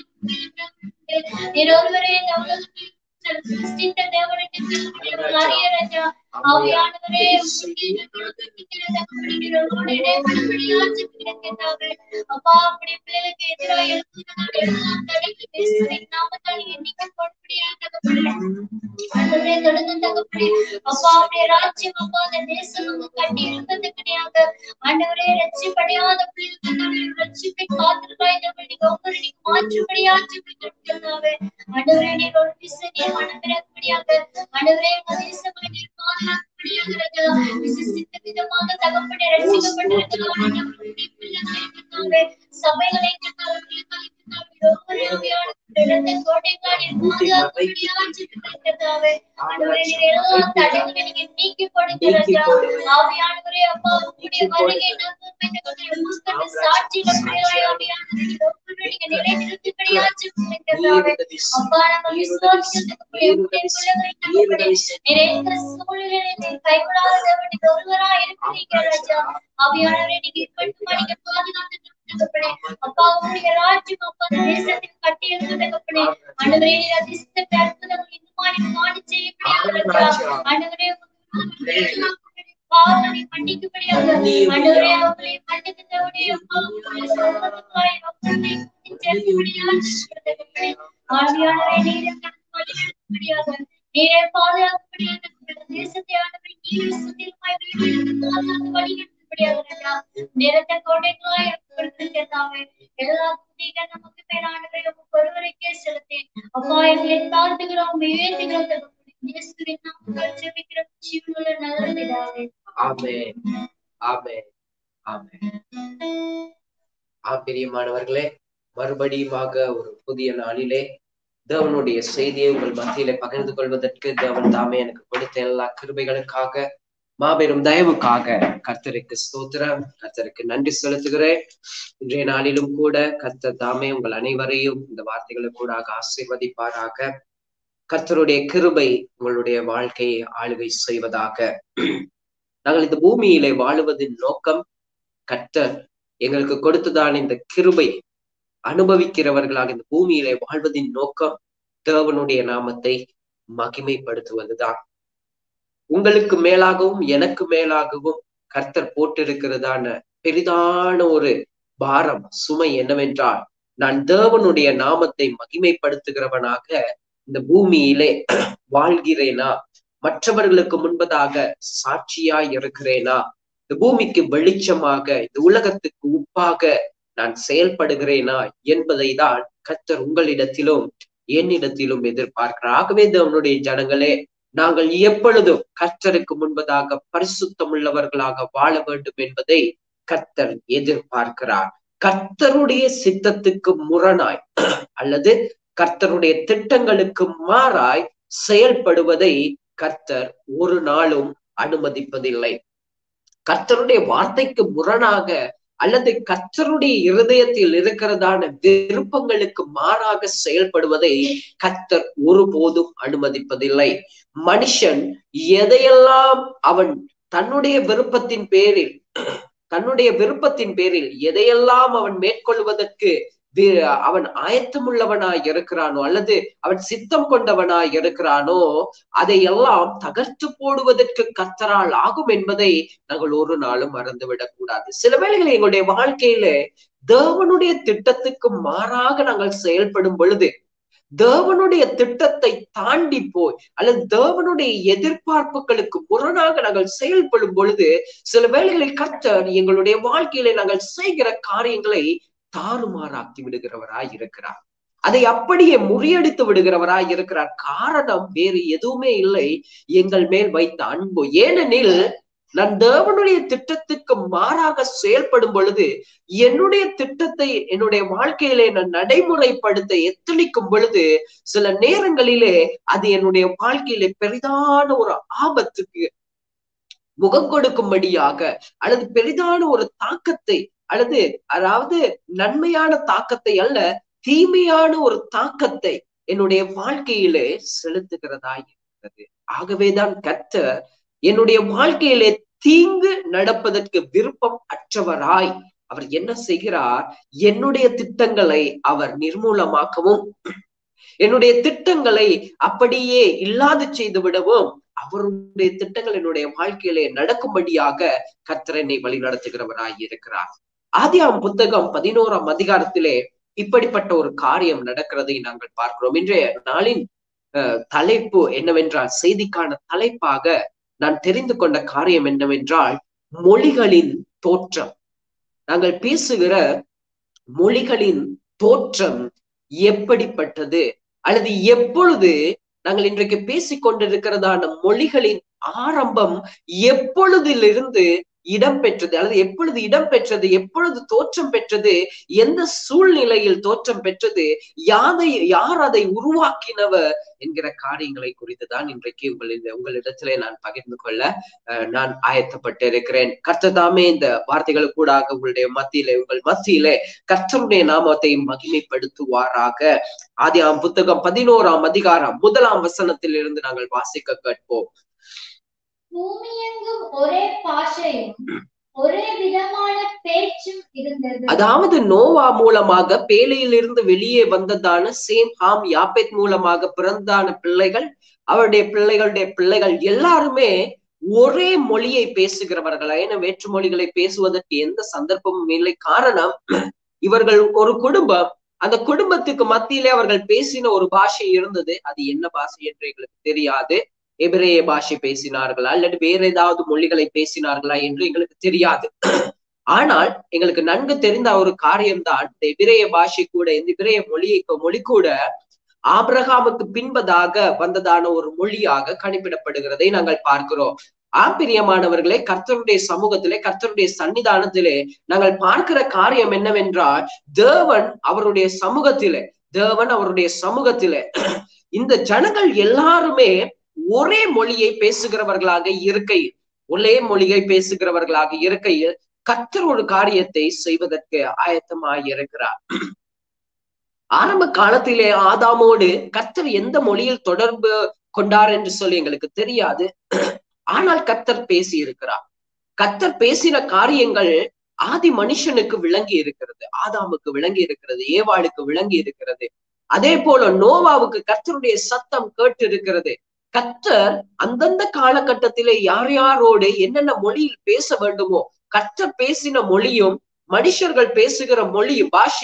[SPEAKER 2] நீர் ஒருவரே இந்த உலகத்தில் சிருஷ்டித்த தேவனுக்கு திருப்பதிகள் அறிய ராஜா ஆவியானவரே உம்முடைய கொடுத்திருக்கிற தகப்பனே நீர் ஒருவரோடு இடைப்படும்படியாக ஜெபிக்கிறேன் கேட்டாவே அப்பா அப்படி பிள்ளைகளுக்கு எதிராக எழுப்புகிறதான எல்லா தடைகள் இயேசுவின் நாமத்தால் எண்ணிக்கப்படும்படியாக தகப்பனே ஆண்டவரே தொடர்ந்து தகப்பனே அப்பா அவருடைய ராஜ்யம் அப்பா அந்த தேசம் வந்து கட்டி இருந்ததுக்குனையாக ஆண்டவரே ரட்சிப்படையாத பிள்ளைகள் ரட்சிப்பை காத்திருக்காய் நீங்க ஒவ்வொரு நீங்க மாற்றும்படியா ஜெபிக்கிறாவே ஆண்டவரே நீர் ஒரு விசை நீர் மனமிறக்கும்படியாக ஆண்டவரே எங்க தேசங்களை நீர் பாதுகாக்கும்படியாக ராஜா விசிசித்த விதமாக தகப்பனே ரட்சிக்கப்பட்டிருக்கிறார் ஆண்டவரே பிள்ளைகளை சபைகளை கத்தாவே ஒவ்வொரு ஆவியான இடத்தை கோட்டைக்காடி பாதுகாக்கும்படியாக ஜெபிக்கிறாவே ஆண்டவரே நீர் எல்லா தடைகளையும் நீங்க நீக்கி கொடுங்க ராஜா ஆவியானவரே அப்பா உங்களுடைய வருகை நாங்கள் சாட்சியில பிள்ளைகளாய் ஆவியானவரே நீங்க ஒவ்வொரு நீங்க நிலை நிறுத்தும்படியாக ஜெபிக்கிறாவே அப்பா நம்ம விசுவாசிக்கிறதுக்கு உங்களுடைய பிள்ளைகளை தகப்பனே நிறைந்த சூழ்நிலையை நீர் கைவிடாதவர் நீங்க ஒருவரா இருக்கிறீங்க ராஜா ஆவியானவரே நீங்க இப்படிமா நீங்க பாதுகாத்து தகப்பனே அப்பா உங்களுடைய ராஜ்யம் அப்பா இந்த தேசத்தில் கட்டி எழுந்த தகப்பனே ஆண்டவரே நீர் அதிர்ஷ்ட அற்புதங்கள் இன்னுமா நீங்க காணி செய்யப்படியாக ராஜா ஆண்டவரே பாவனை மன்னிக்கும்படியாக ஆண்டவரே அவர்களை மன்னித்தவரே அப்பா உங்களுடைய சமூகத்துக்காய் அவர்களை சேர்க்கும்படியாக தகப்பனே ஆவியானவரே நீரே வழிநடத்தும்படியாக நீரே பாதுகாக்கும்படியாக தேசத்தை ஆண்டவரே நீரே சுத்திரமாய் பாதுகாத்து வழிநடத்தும்படியாக ராஜா நேரத்தை கோட்டைகளாய் ஏற்படுத்திருக்கிறதாவே எல்லா துதிகள் நமக்கு மேலானவை உமக்கு ஒருவருக்கே செலுத்தி அப்பா எங்களை தாழ்த்துகிறோம் உயர்த்துகிறோம் தகப்பனே. இயேசுவின் நாமத்தில் ஜெபிக்கிறோம் ஜீவனுள்ள நல்ல பிதாவே
[SPEAKER 1] ஆமென் ஆமென் ஆமென் ஆ பிரியமானவர்களே மறுபடியுமாக ஒரு புதிய நாளிலே தேவனுடைய செய்தியை உங்கள் மத்தியிலே பகிர்ந்து கொள்வதற்கு தேவன் தாமே எனக்கு கொடுத்த எல்லா கிருபைகளுக்காக மாபெரும் தயவுக்காக கர்த்தருக்கு ஸ்தோத்திரம் கர்த்தருக்கு நன்றி செலுத்துகிறேன் இன்றைய நாளிலும் கூட கர்த்தர் தாமே உங்கள் அனைவரையும் இந்த வார்த்தைகளை கூட ஆசீர்வதிப்பாராக கர்த்தருடைய கிருபை உங்களுடைய வாழ்க்கையை ஆளுகை செய்வதாக நாங்கள் இந்த பூமியிலே வாழுவதின் நோக்கம் கர்த்தர் எங்களுக்கு கொடுத்ததான இந்த கிருபை அனுபவிக்கிறவர்களாக இந்த பூமியிலே வாழ்வதின் நோக்கம் தேவனுடைய நாமத்தை மகிமைப்படுத்துவதுதான் உங்களுக்கு மேலாகவும் எனக்கு மேலாகவும் கர்த்தர் போட்டிருக்கிறதான பெரிதான ஒரு பாரம் சுமை என்னவென்றால் நான் தேவனுடைய நாமத்தை மகிமைப்படுத்துகிறவனாக இந்த பூமியிலே வாழ்கிறேனா மற்றவர்களுக்கு முன்பதாக சாட்சியாய் இருக்கிறேனா இந்த பூமிக்கு வெளிச்சமாக இந்த உலகத்துக்கு உப்பாக நான் செயல்படுகிறேனா என்பதை தான் கர்த்தர் உங்களிடத்திலும் என்னிடத்திலும் எதிர்பார்க்கிறார் ஆகவே தேவனுடைய ஜனங்களே நாங்கள் எப்பொழுதும் கர்த்தருக்கு முன்பதாக பரிசுத்தம் உள்ளவர்களாக வாழ வேண்டும் என்பதை கர்த்தர் எதிர்பார்க்கிறார் கர்த்தருடைய சித்தத்துக்கு முரணாய் அல்லது கர்த்தருடைய திட்டங்களுக்கு மாறாய் செயல்படுவதை கர்த்தர் ஒரு நாளும் அனுமதிப்பதில்லை கர்த்தருடைய வார்த்தைக்கு முரணாக அல்லது கர்த்தருடைய இருதயத்தில் இருக்கிறதான விருப்பங்களுக்கு மாறாக செயல்படுவதை கர்த்தர் ஒருபோதும் அனுமதிப்பதில்லை மனுஷன் எதையெல்லாம் அவன் தன்னுடைய விருப்பத்தின் பேரில் தன்னுடைய விருப்பத்தின் பேரில் எதையெல்லாம் அவன் மேற்கொள்வதற்கு அவன் ஆயத்தமுள்ளவனாய் இருக்கிறானோ அல்லது அவன் சித்தம் கொண்டவனாய் இருக்கிறானோ அதையெல்லாம் தகர்த்து போடுவதற்கு கத்தரால் ஆகும் என்பதை நாங்கள் ஒரு நாளும் மறந்துவிடக் கூடாது சில வேளைகளில் எங்களுடைய வாழ்க்கையில தேவனுடைய திட்டத்துக்கு மாறாக நாங்கள் செயல்படும் பொழுது தேவனுடைய திட்டத்தை தாண்டி போய் அல்லது தேவனுடைய எதிர்பார்ப்புகளுக்கு முரணாக நாங்கள் செயல்படும் பொழுது சில வேளைகளில் கர்த்தர் எங்களுடைய வாழ்க்கையில நாங்கள் செய்கிற காரியங்களை தாறுமாறாக்கி விடுகிறவராய் இருக்கிறார் அதை அப்படியே முறியடித்து விடுகிறவராய் இருக்கிறார் காரணம் வேறு எதுவுமே இல்லை எங்கள் மேல் வைத்த அன்பு ஏனெனில் நான் தேவனுடைய திட்டத்துக்கு மாறாக செயல்படும் பொழுது என்னுடைய திட்டத்தை என்னுடைய வாழ்க்கையிலே நான் நடைமுறைப்படுத்த எத்தனிக்கும் பொழுது சில நேரங்களிலே அது என்னுடைய வாழ்க்கையிலே பெரிதான ஒரு ஆபத்துக்கு முகம் கொடுக்கும்படியாக அல்லது பெரிதான ஒரு தாக்கத்தை அல்லது அதாவது நன்மையான தாக்கத்தை அல்ல தீமையான ஒரு தாக்கத்தை என்னுடைய வாழ்க்கையிலே செலுத்துகிறதா இருக்கிறது ஆகவேதான் கர்த்தர் என்னுடைய வாழ்க்கையிலே தீங்கு நடப்பதற்கு விருப்பம் அற்றவராய் அவர் என்ன செய்கிறார் என்னுடைய திட்டங்களை அவர் நிர்மூலமாக்கவும் என்னுடைய திட்டங்களை அப்படியே இல்லாது செய்து விடவும் அவருடைய திட்டங்கள் என்னுடைய வாழ்க்கையிலே நடக்கும்படியாக கர்த்தர் என்னை வழி நடத்துகிறவராய் இருக்கிறார் ஆதியாம் புத்தகம் பதினோராம் அதிகாரத்திலே இப்படிப்பட்ட ஒரு காரியம் நடக்கிறதை நாங்கள் பார்க்கிறோம் இன்றைய நாளின் தலைப்பு என்னவென்றால் செய்திக்கான தலைப்பாக நான் தெரிந்து கொண்ட காரியம் என்னவென்றால் மொழிகளின் தோற்றம் நாங்கள் பேசுகிற மொழிகளின் தோற்றம் எப்படிப்பட்டது அல்லது எப்பொழுது நாங்கள் இன்றைக்கு பேசிக் கொண்டிருக்கிறதான மொழிகளின் ஆரம்பம் எப்பொழுதிலிருந்து இடம் பெற்றது அல்லது எப்பொழுது இடம் பெற்றது எப்பொழுது தோற்றம் பெற்றது எந்த சூழ்நிலையில் தோற்றம் பெற்றது யாதை யார் அதை உருவாக்கினவர் என்கிற காரியங்களை குறித்துதான் இன்றைக்கு உங்களின் உங்களிடத்திலே நான் பகிர்ந்து கொள்ள நான் ஆயத்தப்பட்டு இருக்கிறேன் கர்த்ததாமே இந்த வார்த்தைகள் கூடாக உங்களுடைய மத்தியிலே உங்கள் மத்தியிலே கர்த்தருடைய நாமத்தை மகிமைப்படுத்துவாராக ஆதியாம் புத்தகம் பதினோராம் அதிகாரம் முதலாம் வசனத்தில் இருந்து நாங்கள் வாசிக்க கேட்போம்
[SPEAKER 2] பூமியெங்கும் ஒரே பாஷையும் ஒரே விதமான பேச்சும் இருந்தது
[SPEAKER 1] அதாவது நோவா மூலமாக பேலையிலிருந்து வெளியே வந்ததான சேம் ஹாம் யாப்பேத் மூலமாக பிறந்தான பிள்ளைகள் அவருடைய பிள்ளைகளுடைய பிள்ளைகள் எல்லாருமே ஒரே மொழியை பேசுகிறவர்களா ஏன்னா வேற்று மொழிகளை பேசுவதற்கு எந்த சந்தர்ப்பமும் இல்லை காரணம் இவர்கள் ஒரு குடும்பம் அந்த குடும்பத்துக்கு மத்தியிலே அவர்கள் பேசின ஒரு பாஷை இருந்தது அது என்ன பாஷை என்று எங்களுக்கு தெரியாது எபிரேய பாஷை பேசினார்களா அல்லது வேற ஏதாவது மொழிகளை பேசினார்களா என்று எங்களுக்கு தெரியாது ஆனால் எங்களுக்கு நன்கு தெரிந்த ஒரு காரியம்தான் இந்த எபிரேய பாஷை கூட இந்த எபிரேய மொழியை மொழி கூட ஆபிரகாமுக்கு பின்பதாக வந்ததான ஒரு மொழியாக கணிப்பிடப்படுகிறதை நாங்கள் பார்க்கிறோம் ஆப்பிரியமானவர்களே கர்த்தருடைய சமூகத்திலே கர்த்தருடைய சன்னிதானத்திலே நாங்கள் பார்க்கிற காரியம் என்னவென்றால் தேவன் அவருடைய சமூகத்திலே தேவன் அவருடைய சமூகத்திலே இந்த ஜனங்கள் எல்லாருமே ஒரே மொழியை பேசுகிறவர்களாக இருக்கையில் ஒரே மொழியை பேசுகிறவர்களாக இருக்கையில் கர்த்தர் ஒரு காரியத்தை செய்வதற்கு ஆயத்தமாய் இருக்கிறார் ஆரம்ப காலத்திலே ஆதாமோடு கர்த்தர் எந்த மொழியில் தொடர்பு கொண்டார் என்று சொல்லி எங்களுக்கு தெரியாது ஆனால் கர்த்தர் பேசி இருக்கிறார் கர்த்தர் பேசின காரியங்கள் ஆதி மனுஷனுக்கு விளங்கி இருக்கிறது ஆதாமுக்கு விளங்கி இருக்கிறது ஏவாளுக்கு விளங்கி இருக்கிறது அதே போல நோவாவுக்கு கர்த்தருடைய சத்தம் கேட்டு இருக்கிறது கர்த்தர் அந்தந்த காலகட்டத்திலே யார் யாரோடு என்னென்ன மொழியில் பேச வேண்டுமோ கர்த்தர் பேசின மொழியும் மனுஷர்கள் பேசுகிற மொழியும் பாஷையும்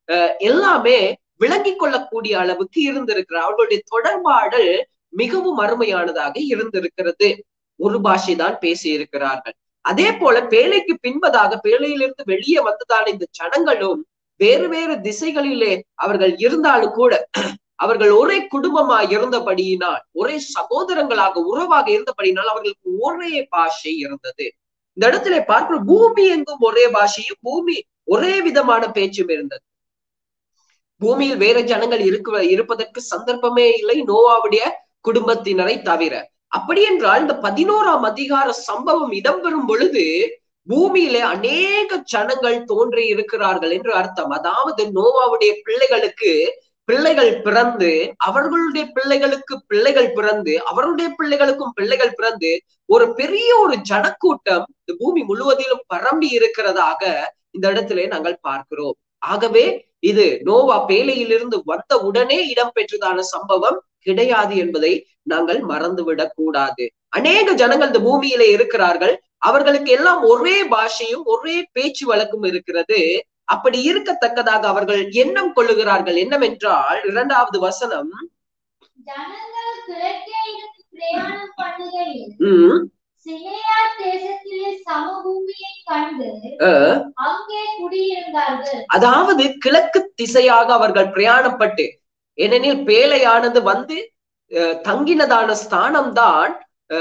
[SPEAKER 1] அஹ் எல்லாமே விளங்கிக் கொள்ளக்கூடிய அளவுக்கு இருந்திருக்கிறார் அவர்களுடைய தொடர்பாடல் மிகவும் அருமையானதாக இருந்திருக்கிறது ஒரு பாஷை தான் பேசி இருக்கிறார்கள் அதே போல பேழைக்கு பின்பதாக பேழையிலிருந்து வெளியே வந்ததான இந்த ஜனங்களும் வேறு வேறு திசைகளிலே அவர்கள் இருந்தாலும் கூட அவர்கள் ஒரே குடும்பமா இருந்தபடியினால் ஒரே சகோதரங்களாக உறவாக இருந்தபடியினால் அவர்களுக்கு ஒரே பாஷை இருந்தது இந்த இடத்துல பார்க்கிறோம் பூமி எங்கும் ஒரே பாஷையும் பூமி ஒரே விதமான பேச்சும் இருந்தது பூமியில் வேற ஜனங்கள் இருக்க இருப்பதற்கு சந்தர்ப்பமே இல்லை நோவாவுடைய குடும்பத்தினரை தவிர அப்படி என்றால் இந்த பதினோராம் அதிகார சம்பவம் இடம்பெறும் பொழுது பூமியிலே அநேக ஜனங்கள் தோன்றி இருக்கிறார்கள் என்று அர்த்தம் அதாவது நோவாவுடைய பிள்ளைகளுக்கு பிள்ளைகள் பிறந்து அவர்களுடைய பிள்ளைகளுக்கு பிள்ளைகள் பிறந்து அவருடைய பிள்ளைகளுக்கும் பிள்ளைகள் பிறந்து ஒரு பெரிய ஒரு ஜனக்கூட்டம் இந்த பூமி முழுவதிலும் பரம்பி இருக்கிறதாக இந்த இடத்திலே நாங்கள் பார்க்கிறோம் ஆகவே இது நோவா பேலையிலிருந்து வந்த உடனே இடம்பெற்றதான சம்பவம் கிடையாது என்பதை நாங்கள் மறந்துவிடக் கூடாது அநேக ஜனங்கள் இந்த பூமியிலே இருக்கிறார்கள் அவர்களுக்கு எல்லாம் ஒரே பாஷையும் ஒரே பேச்சு வழக்கும் இருக்கிறது அப்படி இருக்கத்தக்கதாக அவர்கள் எண்ணம் கொள்ளுகிறார்கள் என்னவென்றால் இரண்டாவது வசனம்
[SPEAKER 2] ஜனங்கள் கிழக்கே இருந்து பிரயாணம் பண்ணுகையில்
[SPEAKER 1] உம்
[SPEAKER 2] சினேயார் தேசத்திலே சமபூமியை கண்டு
[SPEAKER 1] அஹ்,
[SPEAKER 2] அங்கே குடியிருந்தார்கள்
[SPEAKER 1] அதாவது கிழக்கு திசையாக அவர்கள் பிரயாணப்பட்டு ஏனெனில் பேழையானது வந்து அஹ், தங்கினதான ஸ்தானம் தான்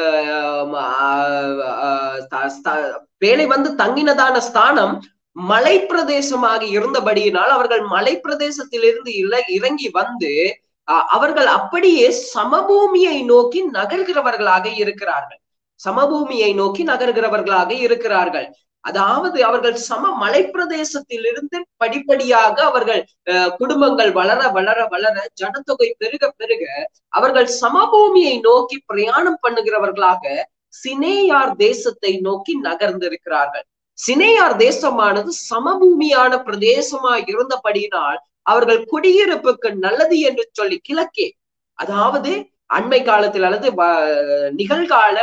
[SPEAKER 1] பேழை வந்து தங்கினதான ஸ்தானம் மலை பிரதேசமாக இருந்தபடியினால் அவர்கள் மலை பிரதேசத்திலிருந்து இல- இறங்கி வந்து அஹ், அவர்கள் அப்படியே சமபூமியை நோக்கி நகர்கிறவர்களாக இருக்கிறார்கள் சமபூமியை நோக்கி நகர்கிறவர்களாக இருக்கிறார்கள் அதாவது அவர்கள் சம மலை பிரதேசத்திலிருந்து படிப்படியாக அவர்கள் அஹ், குடும்பங்கள் வளர வளர வளர ஜனத்தொகை பெருக பெருக அவர்கள் சமபூமியை நோக்கி பிரயாணம் பண்ணுகிறவர்களாக சினேயார் தேசத்தை நோக்கி நகர்ந்திருக்கிறார்கள் சினேயார் தேசமானது சமபூமியான பிரதேசமாய் இருந்தபடியினால் அவர்கள் குடியிருப்புக்கு நல்லது என்று சொல்லி கிழக்கே அதாவது அண்மை காலத்தில் அல்லது வ- நிகழ்கால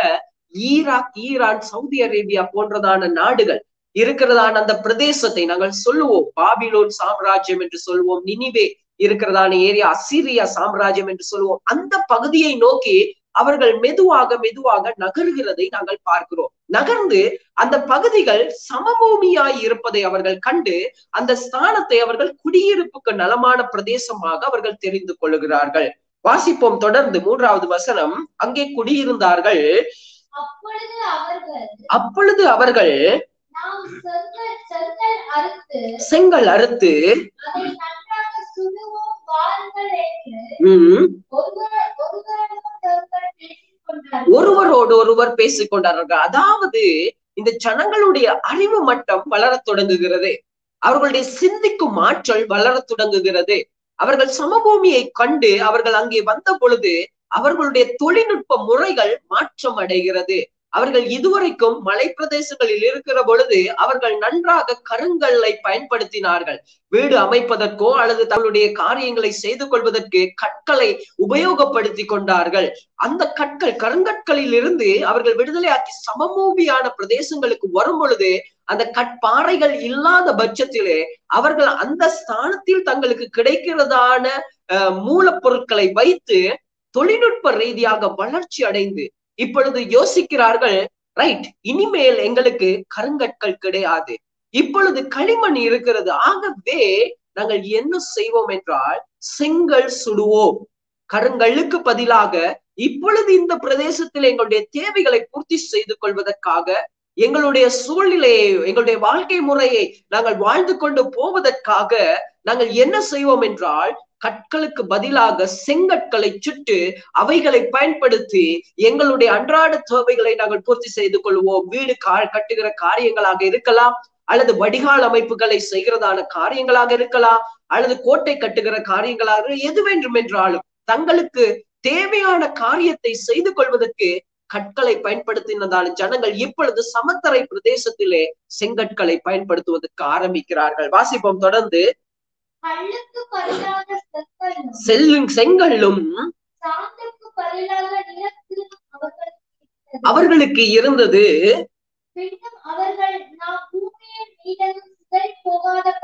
[SPEAKER 1] ஈராக் ஈரான் சவுதி அரேபியா போன்றதான நாடுகள் இருக்கிறதான அந்த பிரதேசத்தை நாங்கள் சொல்லுவோம் பாபிலோன் சாம்ராஜ்யம் என்று சொல்லுவோம் நினிவே இருக்கிறதான ஏரியா அசிரியா சாம்ராஜ்யம் என்று சொல்லுவோம் அந்த பகுதியை நோக்கி அவர்கள் மெதுவாக மெதுவாக நகர்கிறதை நாங்கள் பார்க்கிறோம் நகர்ந்து அந்த பகுதிகள் சமபூமியாய் இருப்பதை அவர்கள் கண்டு அந்த ஸ்தானத்தை அவர்கள் குடியிருப்புக்கு நலமான பிரதேசமாக அவர்கள் தெரிந்து கொள்ளுகிறார்கள் வாசிப்போம் தொடர்ந்து மூன்றாவது வசனம் அங்கே குடியிருந்தார்கள்
[SPEAKER 2] அப்பொழுது அவர்கள்
[SPEAKER 1] அப்பொழுது அவர்கள்
[SPEAKER 2] நாம் செங்கல் செங்கல் அறுத்து
[SPEAKER 1] செங்கல் அறுத்து
[SPEAKER 2] அதை நன்றாக சுடுவோம் வாருங்கள் என்று
[SPEAKER 1] உம்,
[SPEAKER 2] ஒருவர் ஒருவரிடம் ஒருவர் பேசிக் கொண்டார்கள்
[SPEAKER 1] ஒருவரோடு ஒருவர் பேசிக் கொண்டார்கள் அதாவது இந்த ஜனங்களுடைய அறிவு மட்டம் வளரத் தொடங்குகிறது அவர்களுடைய சிந்திக்கும் ஆற்றல் வளரத் தொடங்குகிறது அவர்கள் சமபூமியை கண்டு அவர்கள் அங்கே வந்த பொழுது அவர்களுடைய தொழில்நுட்ப முறைகள் மாற்றம் அடைகிறது அவர்கள் இதுவரைக்கும் மலை பிரதேசங்களில் இருக்கிற பொழுது அவர்கள் நன்றாக கருங்கல்லை பயன்படுத்தினார்கள் வீடு அமைப்பதற்கோ அல்லது தங்களுடைய காரியங்களை செய்து கொள்வதற்கு கற்களை உபயோகப்படுத்தி கொண்டார்கள் அந்த கற்கள் கருங்கற்களில் இருந்து அவர்கள் விடுதலையாக்கி சமமூபியான பிரதேசங்களுக்கு வரும் பொழுது அந்த கற்பாறைகள் இல்லாத பட்சத்திலே அவர்கள் அந்த ஸ்தானத்தில் தங்களுக்கு கிடைக்கிறதான அஹ், மூலப்பொருட்களை வைத்து தொழில்நுட்ப ரீதியாக வளர்ச்சி அடைந்து இப்பொழுது யோசிக்கிறார்கள் ரைட் இனிமேல் எங்களுக்கு கருங்கற்கள் கிடையாது இப்பொழுது களிமண் இருக்கிறது ஆகவே நாங்கள் என்ன செய்வோம் என்றால் செங்கல் சுடுவோம் கருங்கல்லுக்கு பதிலாக இப்பொழுது இந்த பிரதேசத்தில் எங்களுடைய தேவைகளை பூர்த்தி செய்து கொள்வதற்காக எங்களுடைய சூழ்நிலையை எங்களுடைய வாழ்க்கை முறையை நாங்கள் வாழ்ந்து கொண்டு போவதற்காக நாங்கள் என்ன செய்வோம் என்றால் கற்களுக்கு பதிலாக செங்கற்களை சுட்டு அவைகளை பயன்படுத்தி எங்களுடைய அன்றாட தேவைகளை நாங்கள் பூர்த்தி செய்து கொள்வோம் வீடு கா கட்டுகிற காரியங்களாக இருக்கலாம் அல்லது வடிகால் அமைப்புகளை செய்கிறதான காரியங்களாக இருக்கலாம் அல்லது கோட்டை கட்டுகிற காரியங்களாக எது வேண்டும் என்றாலும் தங்களுக்கு தேவையான காரியத்தை செய்து கொள்வதற்கு கற்களை பயன்படுத்தினதால் ஜனங்கள் இப்பொழுது சமத்தரை பிரதேசத்திலே செங்கற்களை பயன்படுத்துவதற்கு ஆரம்பிக்கிறார்கள் வாசிப்போம் தொடர்ந்து
[SPEAKER 2] கல்லுக்கு பதிலாக செங்கல்லும்
[SPEAKER 1] செல்லும் செங்கல்லும்
[SPEAKER 2] சாந்துக்கு பதிலாக நிலத்திலும் அவர்களுக்கு இருந்தது.
[SPEAKER 1] அவர்களுக்கு இருந்தது
[SPEAKER 2] பின்னும் அவர்கள் நாம் பூமியின் மீதெங்கும் சிதறி போகாத படிக்கு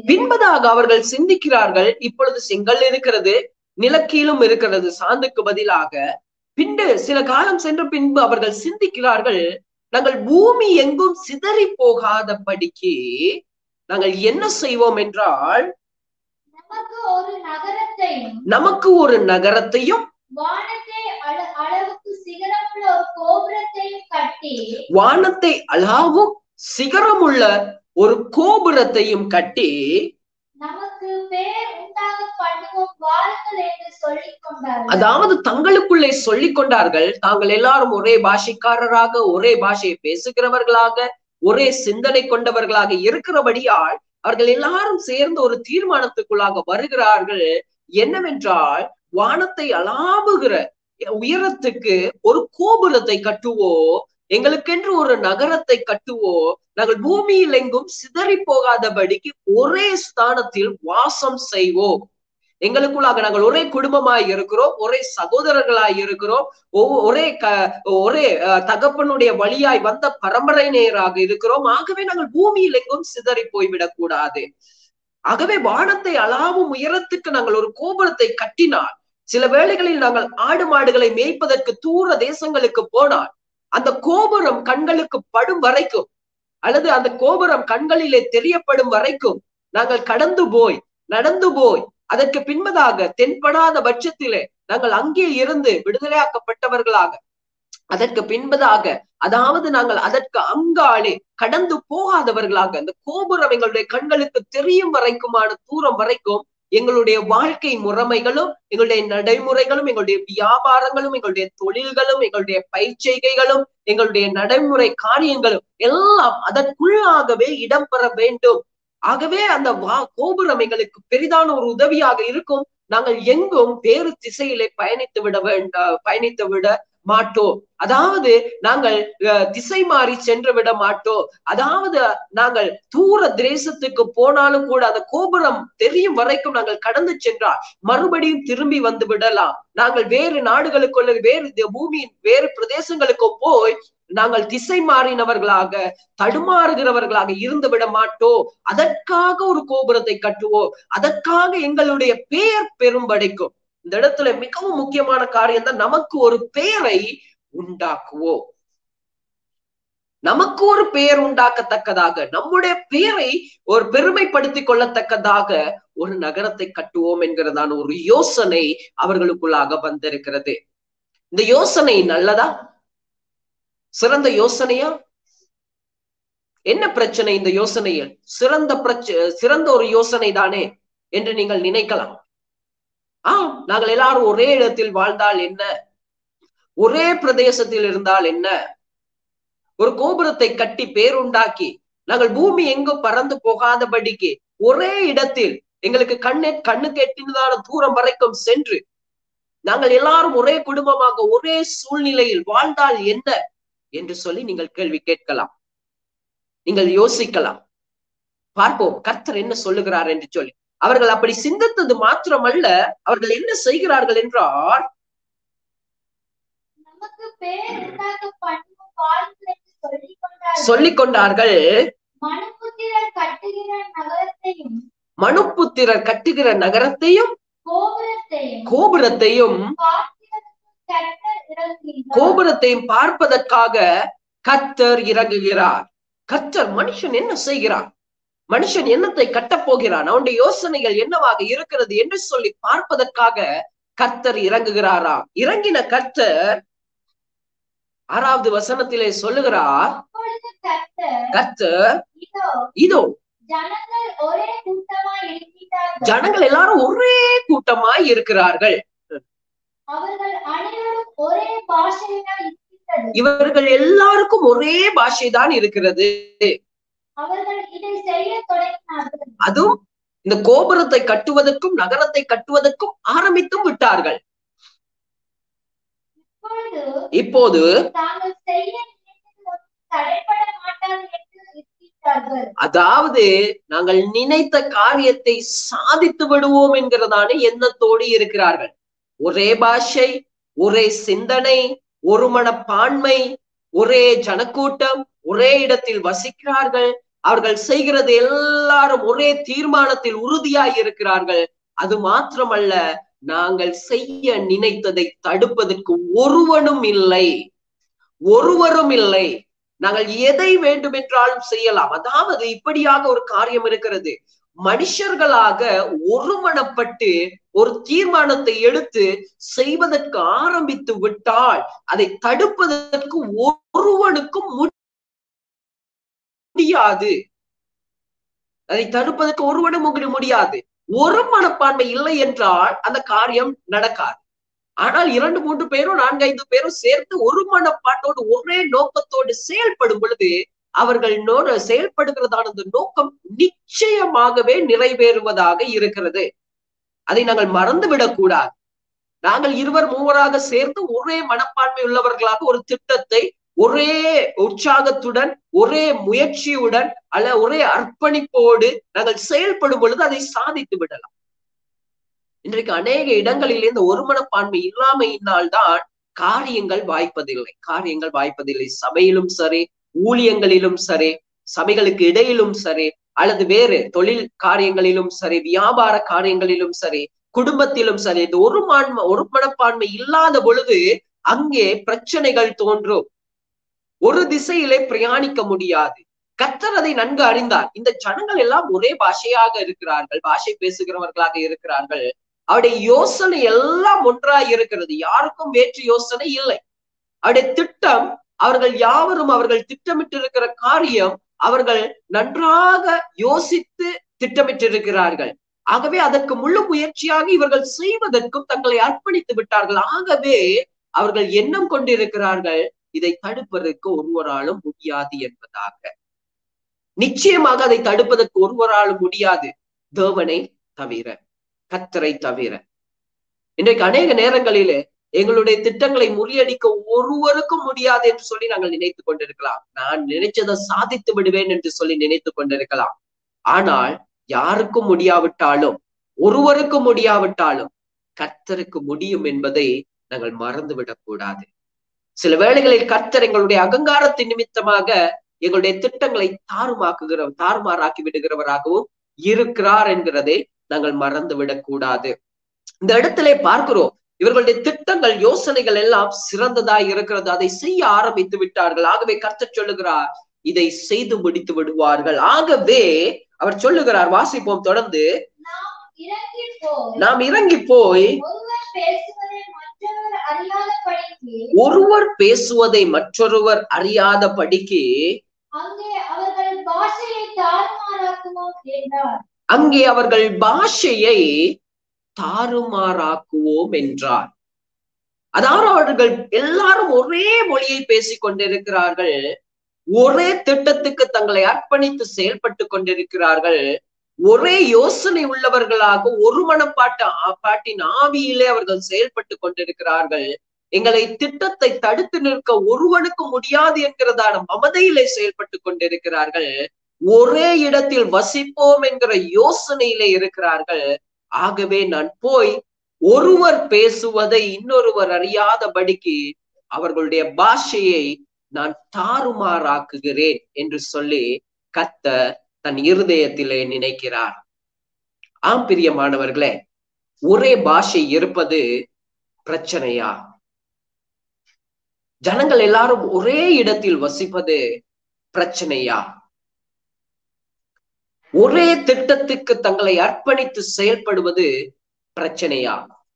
[SPEAKER 1] பின்பதாக அவர்கள் சிந்திக்கிறார்கள் இப்பொழுது செங்கல் இருக்கிறது நிலக்கீழும் இருக்கிறது சாந்துக்கு பதிலாக பின்பு சில காலம் சென்ற பின்பு அவர்கள் சிந்திக்கிறார்கள் நாங்கள் பூமி எங்கும் சிதறி போகாதபடிக்கு நாங்கள் என்ன செய்வோம் என்றால்
[SPEAKER 2] நமக்கு ஒரு நகரத்தையும்
[SPEAKER 1] நமக்கு ஒரு நகரத்தையும்
[SPEAKER 2] வானத்தை அள- அளவுக்கு சிகரமுள்ள ஒரு கோபுரத்தையும் கட்டி
[SPEAKER 1] வானத்தை அளாவும் சிகரமுள்ள ஒரு கோபுரத்தையும் கட்டி
[SPEAKER 2] நமக்கு பேர் உண்டாக பண்ணுவோம் வாருங்கள் என்று சொல்லிக் கொண்டார்கள்
[SPEAKER 1] அதாவது தங்களுக்குள்ளே சொல்லிக் கொண்டார்கள் தாங்கள் எல்லாரும் ஒரே பாஷைக்காரராக ஒரே பாஷையை பேசுகிறவர்களாக ஒரே சிந்தனை கொண்டவர்களாக இருக்கிறபடியால் அவர்கள் எல்லாரும் சேர்ந்து ஒரு தீர்மானத்துக்குள்ளாக வருகிறார்கள் என்னவென்றால் வானத்தை அலாவுகிற உயரத்துக்கு ஒரு கோபுரத்தை கட்டுவோம் எங்களுக்கென்று ஒரு நகரத்தை கட்டுவோம் நாங்கள் பூமியில் எங்கும் சிதறி போகாதபடிக்கு ஒரே ஸ்தானத்தில் வாசம் செய்வோம் எங்களுக்குள்ளாக நாங்கள் ஒரே குடும்பமாய் இருக்கிறோம் ஒரே சகோதரர்களாய் இருக்கிறோம் ஒவ்வொ- ஒரே க ஒரே அஹ், தகப்பனுடைய வழியாய் வந்த பரம்பரையினராக இருக்கிறோம் ஆகவே நாங்கள் பூமியில் எங்கும் சிதறி போய்விடக் கூடாது ஆகவே வானத்தை அளாவும் உயரத்துக்கு நாங்கள் ஒரு கோபுரத்தை கட்டினால் சில வேளைகளில் நாங்கள் ஆடு மாடுகளை மேய்ப்பதற்கு தூர தேசங்களுக்கு போனால் அந்த கோபுரம் கண்களுக்கு படும் வரைக்கும் அல்லது அந்த கோபுரம் கண்களிலே தெரியப்படும் வரைக்கும் நாங்கள் கடந்து போய் நடந்து போய் அதற்கு பின்பதாக தென்படாத பட்சத்திலே நாங்கள் அங்கே இருந்து விடுதலையாக்கப்பட்டவர்களாக அதற்கு பின்பதாக அதாவது நாங்கள் அதற்கு அங்காலே கடந்து போகாதவர்களாக அந்த கோபுரம் எங்களுடைய கண்களுக்கு தெரியும் வரைக்குமான தூரம் வரைக்கும் எங்களுடைய வாழ்க்கை முறைமைகளும் எங்களுடைய நடைமுறைகளும் எங்களுடைய வியாபாரங்களும் எங்களுடைய தொழில்களும் எங்களுடைய பயிற்சிகைகளும் எங்களுடைய நடைமுறை காரியங்களும் எல்லாம் அதற்குள்ளாகவே இடம்பெற வேண்டும் ஆகவே அந்த வா கோபுரம் எங்களுக்கு பெரிதான ஒரு உதவியாக இருக்கும் நாங்கள் எங்கும் வேறு திசையிலே பயணித்து விட வேண்ட பயணித்து விட மாட்டோம் அதாவது நாங்கள் அஹ், திசை மாறி சென்று விட மாட்டோம் அதாவது நாங்கள் தூர தேசத்துக்கு போனாலும் கூட அந்த கோபுரம் தெரியும் வரைக்கும் நாங்கள் கடந்து சென்றால் மறுபடியும் திரும்பி வந்து விடலாம் நாங்கள் வேறு நாடுகளுக்குள்ள வேறு தி- பூமியின் வேறு பிரதேசங்களுக்கு போய் நாங்கள் திசை மாறினவர்களாக தடுமாறுகிறவர்களாக இருந்து விட மாட்டோம் அதற்காக ஒரு கோபுரத்தை கட்டுவோம் அதற்காக எங்களுடைய பெயர் பெரும்படைக்கும் இந்த இடத்துல மிகவும் முக்கியமான காரியம் தான் நமக்கு ஒரு பெயரை உண்டாக்குவோம் நமக்கு ஒரு பெயர் உண்டாக்கத்தக்கதாக நம்முடைய பெயரை ஒரு பெருமைப்படுத்திக் கொள்ளத்தக்கதாக ஒரு நகரத்தை கட்டுவோம் என்கிறதான ஒரு யோசனை அவர்களுக்குள்ளாக வந்திருக்கிறது இந்த யோசனை நல்லதா சிறந்த யோசனையா என்ன பிரச்சனை இந்த யோசனையில் சிறந்த பிரச்ச சிறந்த ஒரு யோசனை தானே என்று நீங்கள் நினைக்கலாம் ஆம் நாங்கள் எல்லாரும் ஒரே இடத்தில் வாழ்ந்தால் என்ன ஒரே பிரதேசத்தில் இருந்தால் என்ன ஒரு கோபுரத்தை கட்டி பேருண்டாக்கி நாங்கள் பூமி எங்கும் பறந்து போகாதபடிக்கு ஒரே இடத்தில் எங்களுக்கு கண்ணே கண்ணுக்கு எட்டினதான தூரம் வரைக்கும் சென்று நாங்கள் எல்லாரும் ஒரே குடும்பமாக ஒரே சூழ்நிலையில் வாழ்ந்தால் என்ன என்று சொல்லி நீங்கள் கேள்வி கேட்கலாம் நீங்கள் யோசிக்கலாம் பார்ப்போம் கர்த்தர் என்ன சொல்லுகிறார் என்று சொல்லி அவர்கள் அப்படி சிந்தித்தது மாத்திரமல்ல அவர்கள் என்ன செய்கிறார்கள் என்றால்
[SPEAKER 2] நமக்கு பேர் உண்டாக பண்ணுவோம் வாருங்கள் என்று சொல்லிக் கொண்டார்கள்
[SPEAKER 1] சொல்லிக் கொண்டார்கள்
[SPEAKER 2] மனுபுத்திரர் கட்டுகிற நகரத்தையும்
[SPEAKER 1] மனுப்புத்திரர் கட்டுகிற நகரத்தையும்
[SPEAKER 2] கோபுரத்தையும்
[SPEAKER 1] கோபுரத்தையும்
[SPEAKER 2] பார்க்கிறதற்கு கர்த்தர் இறங்குகிறார்
[SPEAKER 1] கோபுரத்தையும் பார்ப்பதற்காக கர்த்தர் இறங்குகிறார் கர்த்தர் மனுஷன் என்ன செய்கிறான் மனுஷன் என்னத்தை கட்டப் போகிறான் அவனுடைய யோசனைகள் என்னவாக இருக்கிறது என்று சொல்லி பார்ப்பதற்காக கர்த்தர் இறங்குகிறாரா இறங்கின கர்த்தர் ஆறாவது வசனத்திலே சொல்லுகிறார்
[SPEAKER 2] அப்பொழுது கர்த்தர்
[SPEAKER 1] கர்த்தர்
[SPEAKER 2] இதோ
[SPEAKER 1] இதோ
[SPEAKER 2] ஜனங்கள் ஒரே கூட்டமாய் எழுப்பிட்டார்கள்
[SPEAKER 1] ஜனங்கள் எல்லாரும் ஒரே கூட்டமாய் இருக்கிறார்கள்
[SPEAKER 2] அவர்கள் அனைவரும் ஒரே பாஷையினால் இருக்கிறது
[SPEAKER 1] இவர்கள் எல்லாருக்கும் ஒரே பாஷை தான் இருக்கிறது
[SPEAKER 2] அவர்கள் இதை செய்ய தொடங்கினார்கள்
[SPEAKER 1] அதுவும் இந்த கோபுரத்தை கட்டுவதற்கும் நகரத்தை கட்டுவதற்கும் ஆரம்பித்தும் விட்டார்கள்
[SPEAKER 2] இப்பொழுது
[SPEAKER 1] இப்போது
[SPEAKER 2] தாங்கள் செய்ய நினைத்தது ஒன்றும் தடைபட மாட்டாது என்று இருக்கிறார்கள்
[SPEAKER 1] அதாவது நாங்கள் நினைத்த காரியத்தை சாதித்து விடுவோம் என்கிறதான எண்ணத்தோடு இருக்கிறார்கள் ஒரே பாஷை ஒரே சிந்தனை ஒரு மனப்பான்மை ஒரே ஜனக்கூட்டம் ஒரே இடத்தில் வசிக்கிறார்கள் அவர்கள் செய்கிறது எல்லாரும் ஒரே தீர்மானத்தில் உறுதியாய் இருக்கிறார்கள் அது மாத்திரமல்ல நாங்கள் செய்ய நினைத்ததை தடுப்பதற்கு ஒருவனும் இல்லை ஒருவரும் இல்லை நாங்கள் எதை வேண்டுமென்றாலும் செய்யலாம் அதாவது இப்படியாக ஒரு காரியம் இருக்கிறது மனுஷர்களாக ஒருமனப்பட்டு ஒரு தீர்மானத்தை எடுத்து செய்வதற்கு ஆரம்பித்து விட்டால் அதை தடுப்பதற்கு ஒருவனுக்கும் முடியாது அதை தடுப்பதற்கு ஒருவனும் முடியாது ஒரு மனப்பான்மை இல்லை என்றால் அந்த காரியம் நடக்காது ஆனால் இரண்டு மூன்று பேரும் நான்கு ஐந்து பேரும் சேர்த்து ஒரு மனப்பாட்டோடு ஒரே நோக்கத்தோடு செயல்படும் பொழுது அவர்கள் நோ செயல்படுகிறதான அந்த நோக்கம் நிச்சயமாகவே நிறைவேறுவதாக இருக்கிறது அதை நாங்கள் மறந்துவிடக் கூடாது நாங்கள் இருவர் மூவராக சேர்ந்து ஒரே மனப்பான்மை உள்ளவர்களாக ஒரு திட்டத்தை ஒரே உற்சாகத்துடன் ஒரே முயற்சியுடன் அல்ல ஒரே அர்ப்பணிப்போடு நாங்கள் செயல்படும் பொழுது அதை சாதித்து விடலாம் இன்றைக்கு அநேக இடங்களில் இந்த ஒருமனப்பான்மை இல்லாமையினால்தான் காரியங்கள் வாய்ப்பதில்லை காரியங்கள் வாய்ப்பதில்லை சபையிலும் சரி ஊழியங்களிலும் சரி சபைகளுக்கு இடையிலும் சரி அல்லது வேறு தொழில் காரியங்களிலும் சரி வியாபார காரியங்களிலும் சரி குடும்பத்திலும் சரி இந்த ஒரு மான்மை ஒரு மனப்பான்மை இல்லாத பொழுது அங்கே பிரச்சனைகள் தோன்றும் ஒரு திசையிலே பிரயாணிக்க முடியாது கத்தர் அதை நன்கு அறிந்தார் இந்த ஜனங்கள் எல்லாம் ஒரே பாஷையாக இருக்கிறார்கள் பாஷை பேசுகிறவர்களாக இருக்கிறார்கள் அவருடைய யோசனை எல்லாம் ஒன்றாய் இருக்கிறது யாருக்கும் வேற்று யோசனை இல்லை அவருடைய திட்டம் அவர்கள் யாவரும் அவர்கள் திட்டமிட்டிருக்கிற காரியம் அவர்கள் நன்றாக யோசித்து திட்டமிட்டிருக்கிறார்கள் ஆகவே அதற்கு முழு முயற்சியாக இவர்கள் செய்வதற்கும் தங்களை அர்ப்பணித்து விட்டார்கள் ஆகவே அவர்கள் எண்ணம் கொண்டிருக்கிறார்கள் இதை தடுப்பதற்கு ஒருவராலும் முடியாது என்பதாக நிச்சயமாக அதை தடுப்பதற்கு ஒருவராலும் முடியாது தேவனை தவிர கத்தரை தவிர இன்றைக்கு அநேக நேரங்களிலே எங்களுடைய திட்டங்களை முறியடிக்க ஒருவருக்கும் முடியாது என்று சொல்லி நாங்கள் நினைத்துக் கொண்டிருக்கலாம் நான் நினைச்சதை சாதித்து விடுவேன் என்று சொல்லி நினைத்துக் கொண்டிருக்கலாம் ஆனால் யாருக்கும் முடியாவிட்டாலும் ஒருவருக்கும் முடியாவிட்டாலும் கர்த்தருக்கு முடியும் என்பதை நாங்கள் மறந்துவிடக் கூடாது சில வேளைகளில் கர்த்தர் எங்களுடைய அகங்காரத்தின் நிமித்தமாக எங்களுடைய திட்டங்களை தாறுமாக்குகிற தாறுமாறாக்கி விடுகிறவராகவும் இருக்கிறார் என்கிறதை நாங்கள் மறந்து விடக்கூடாது இந்த இடத்திலே பார்க்கிறோம் இவர்களுடைய திட்டங்கள் யோசனைகள் எல்லாம் சிறந்ததாய் இருக்கிறது அதை செய்ய ஆரம்பித்து விட்டார்கள் ஆகவே கர்த்தர் சொல்லுகிறார் இதை செய்து முடித்து விடுவார்கள் ஆகவே அவர் சொல்லுகிறார் வாசிப்போம் தொடர்ந்து
[SPEAKER 2] நாம் இறங்கி போய்
[SPEAKER 1] நாம் இறங்கி போய்
[SPEAKER 2] ஒருவர் பேசுவதை மற்றொருவர் அறியாத
[SPEAKER 1] ஒருவர் பேசுவதை மற்றொருவர் அறியாத படிக்கு
[SPEAKER 2] அங்கே அவர்கள் பாஷையை தாறுமாறாக்குவோம் என்றார்
[SPEAKER 1] அங்கே அவர்கள் பாஷையை தாறுமாறாக்குவோம் என்றார் அதாவது அவர்கள் எல்லாரும் ஒரே மொழியை பேசிக் கொண்டிருக்கிறார்கள் ஒரே திட்டத்துக்கு தங்களை அர்ப்பணித்து செயல்பட்டு கொண்டிருக்கிறார்கள் ஒரே யோசனை உள்ளவர்களாக ஒரு மனப்பாட்டு பாட்டின் ஆவியிலே அவர்கள் செயல்பட்டு கொண்டிருக்கிறார்கள் எங்களை திட்டத்தை தடுத்து நிற்க ஒருவனுக்கு முடியாது என்கிறதான மமதையிலே செயல்பட்டு கொண்டிருக்கிறார்கள் ஒரே இடத்தில் வசிப்போம் என்கிற யோசனையிலே இருக்கிறார்கள் ஆகவே நான் போய் ஒருவர் பேசுவதை இன்னொருவர் அறியாதபடிக்கு அவர்களுடைய பாஷையை நான் தாறுமாறாக்குகிறேன் என்று சொல்லி கத்த தன் இருதயத்திலே நினைக்கிறார் ஆம் பிரியமானவர்களே ஒரே பாஷை இருப்பது பிரச்சனையா ஜனங்கள் எல்லாரும் ஒரே இடத்தில் வசிப்பது பிரச்சனையா ஒரே திட்டத்துக்கு தங்களை அர்ப்பணித்து செயல்படுவது பிரச்சனையா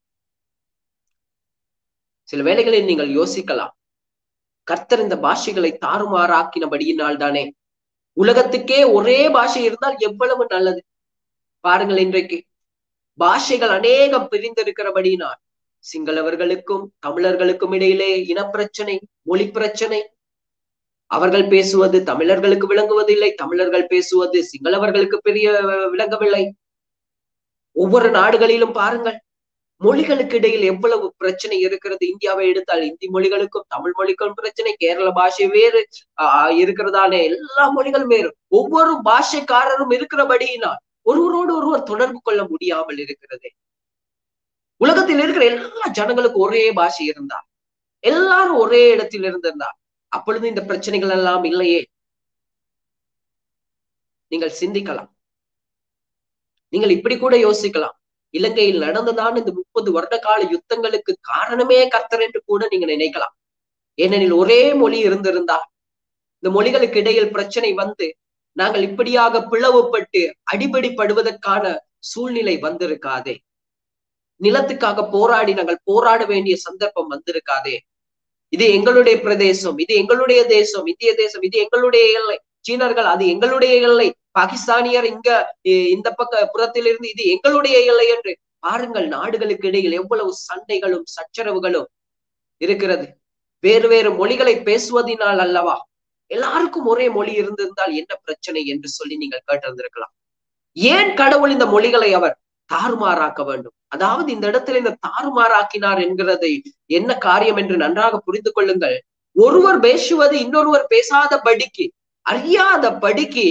[SPEAKER 1] சில வேளைகளில் நீங்கள் யோசிக்கலாம் கர்த்தர் இந்த பாஷைகளை தாறுமாறாக்கினபடியினால் தானே உலகத்துக்கே ஒரே பாஷை இருந்தால் எவ்வளவு நல்லது பாருங்கள் இன்றைக்கு பாஷைகள் அநேகம் பிரிந்திருக்கிறபடியினால் சிங்களவர்களுக்கும் தமிழர்களுக்கும் இடையிலே இனப்பிரச்சனை மொழி பிரச்சனை அவர்கள் பேசுவது தமிழர்களுக்கு விளங்குவதில்லை தமிழர்கள் பேசுவது சிங்களவர்களுக்கு பெரிய விளங்கவில்லை ஒவ்வொரு நாடுகளிலும் பாருங்கள் மொழிகளுக்கு இடையில் எவ்வளவு பிரச்சனை இருக்கிறது இந்தியாவை எடுத்தால் இந்தி மொழிகளுக்கும் தமிழ் மொழிக்கும் பிரச்சனை கேரள பாஷை வேறு ஆஹ் இருக்கிறதானே எல்லா மொழிகளும் வேறு ஒவ்வொரு பாஷைக்காரரும் இருக்கிறபடியினால் ஒருவரோடு ஒருவர் தொடர்பு கொள்ள முடியாமல் இருக்கிறது உலகத்தில் இருக்கிற எல்லா ஜனங்களுக்கும் ஒரே பாஷை இருந்தார் எல்லாரும் ஒரே இடத்தில் இருந்திருந்தார் அப்பொழுது இந்த பிரச்சனைகள் எல்லாம் இல்லையே நீங்கள் சிந்திக்கலாம் நீங்கள் இப்படி கூட யோசிக்கலாம் இலங்கையில் நடந்ததான இந்த முப்பது வருட கால யுத்தங்களுக்கு காரணமே கர்த்தர் என்று கூட நீங்க நினைக்கலாம் ஏனெனில் ஒரே மொழி இருந்திருந்தால் இந்த மொழிகளுக்கு இடையில் பிரச்சனை வந்து நாங்கள் இப்படியாக பிளவுபட்டு அடிபடிப்படுவதற்கான சூழ்நிலை வந்திருக்காதே நிலத்துக்காக போராடி நாங்கள் போராட வேண்டிய சந்தர்ப்பம் வந்திருக்காதே இது எங்களுடைய பிரதேசம் இது எங்களுடைய தேசம் இந்திய தேசம் இது எங்களுடைய எல்லை சீனர்கள் அது எங்களுடைய எல்லை பாகிஸ்தானியர் இங்க இந்த பக்க புறத்திலிருந்து இது எங்களுடைய எல்லை என்று பாருங்கள் நாடுகளுக்கு இடையில் எவ்வளவு சண்டைகளும் சச்சரவுகளும் இருக்கிறது வேறு வேறு மொழிகளை பேசுவதினால் அல்லவா எல்லாருக்கும் ஒரே மொழி இருந்திருந்தால் என்ன பிரச்சனை என்று சொல்லி நீங்கள் கேட்டிருந்திருக்கலாம் ஏன் கடவுள் இந்த மொழிகளை அவர் தாறுமாறாக்க வேண்டும் அதாவது இந்த இடத்துல இந்த தாறுமாறாக்கினார் என்கிறதை என்ன காரியம் என்று நன்றாக புரிந்து கொள்ளுங்கள் ஒருவர் பேசுவது இன்னொருவர் பேசாத படிக்கு அறியாத படிக்கு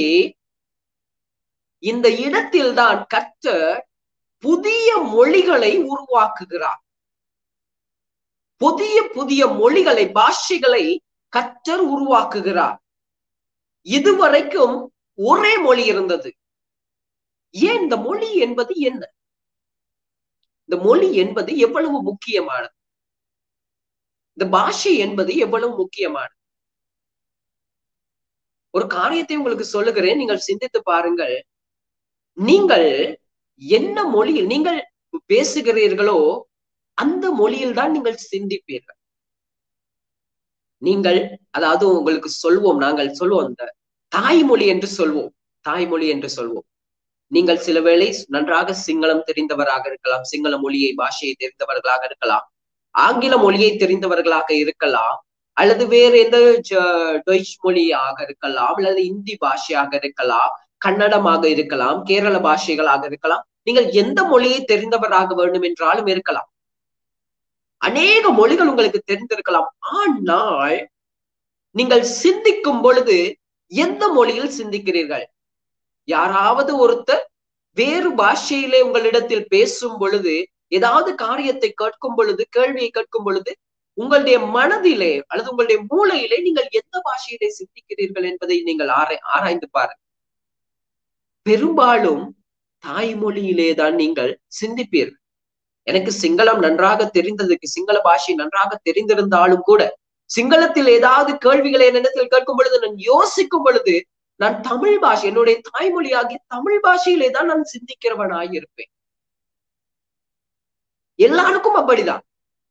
[SPEAKER 1] இந்த இடத்தில் தான் கர்த்தர் புதிய மொழிகளை உருவாக்குகிறார் புதிய புதிய மொழிகளை பாஷைகளை கர்த்தர் உருவாக்குகிறார் இதுவரைக்கும் ஒரே மொழி இருந்தது ஏன் இந்த மொழி என்பது என்ன இந்த மொழி என்பது எவ்வளவு முக்கியமானது இந்த பாஷை என்பது எவ்வளவு முக்கியமானது ஒரு காரியத்தை உங்களுக்கு சொல்லுகிறேன் நீங்கள் சிந்தித்து பாருங்கள் நீங்கள் என்ன மொழியில் நீங்கள் பேசுகிறீர்களோ அந்த மொழியில் தான் நீங்கள் சிந்திப்பீர்கள் நீங்கள் அதாவது உங்களுக்கு சொல்வோம் நாங்கள் சொல்வோம் இந்த தாய்மொழி என்று சொல்வோம் தாய்மொழி என்று சொல்வோம் நீங்கள் சில வேளை நன்றாக சிங்களம் தெரிந்தவராக இருக்கலாம் சிங்கள மொழியை பாஷையை தெரிந்தவர்களாக இருக்கலாம் ஆங்கில மொழியை தெரிந்தவர்களாக இருக்கலாம் அல்லது வேறு எந்த டொய்ச் மொழியாக இருக்கலாம் அல்லது இந்தி பாஷையாக இருக்கலாம் கன்னடமாக இருக்கலாம் கேரள பாஷைகளாக இருக்கலாம் நீங்கள் எந்த மொழியை தெரிந்தவராக வேண்டும் என்றாலும் இருக்கலாம் அநேக மொழிகள் உங்களுக்கு தெரிந்திருக்கலாம் ஆனால் நீங்கள் சிந்திக்கும் பொழுது எந்த மொழியில் சிந்திக்கிறீர்கள் யாராவது ஒருத்தர் வேறு பாஷையிலே உங்களிடத்தில் பேசும் பொழுது ஏதாவது காரியத்தை கேட்கும் பொழுது கேள்வியை கேட்கும் பொழுது உங்களுடைய மனதிலே அல்லது உங்களுடைய மூளையிலே நீங்கள் எந்த பாஷையிலே சிந்திக்கிறீர்கள் என்பதை நீங்கள் ஆராய் ஆராய்ந்து பாருங்கள் பெரும்பாலும் தாய்மொழியிலே தான் நீங்கள் சிந்திப்பீர்கள் எனக்கு சிங்களம் நன்றாக தெரிந்ததுக்கு சிங்கள பாஷை நன்றாக தெரிந்திருந்தாலும் கூட சிங்களத்தில் ஏதாவது கேள்விகளை என்னிடத்தில் கேட்கும் பொழுது நான் யோசிக்கும் பொழுது நான் தமிழ் பாஷை என்னுடைய தாய்மொழியாகிய தமிழ் பாஷையிலே தான் நான் சிந்திக்கிறவனாய் இருப்பேன் எல்லாருக்கும் அப்படிதான்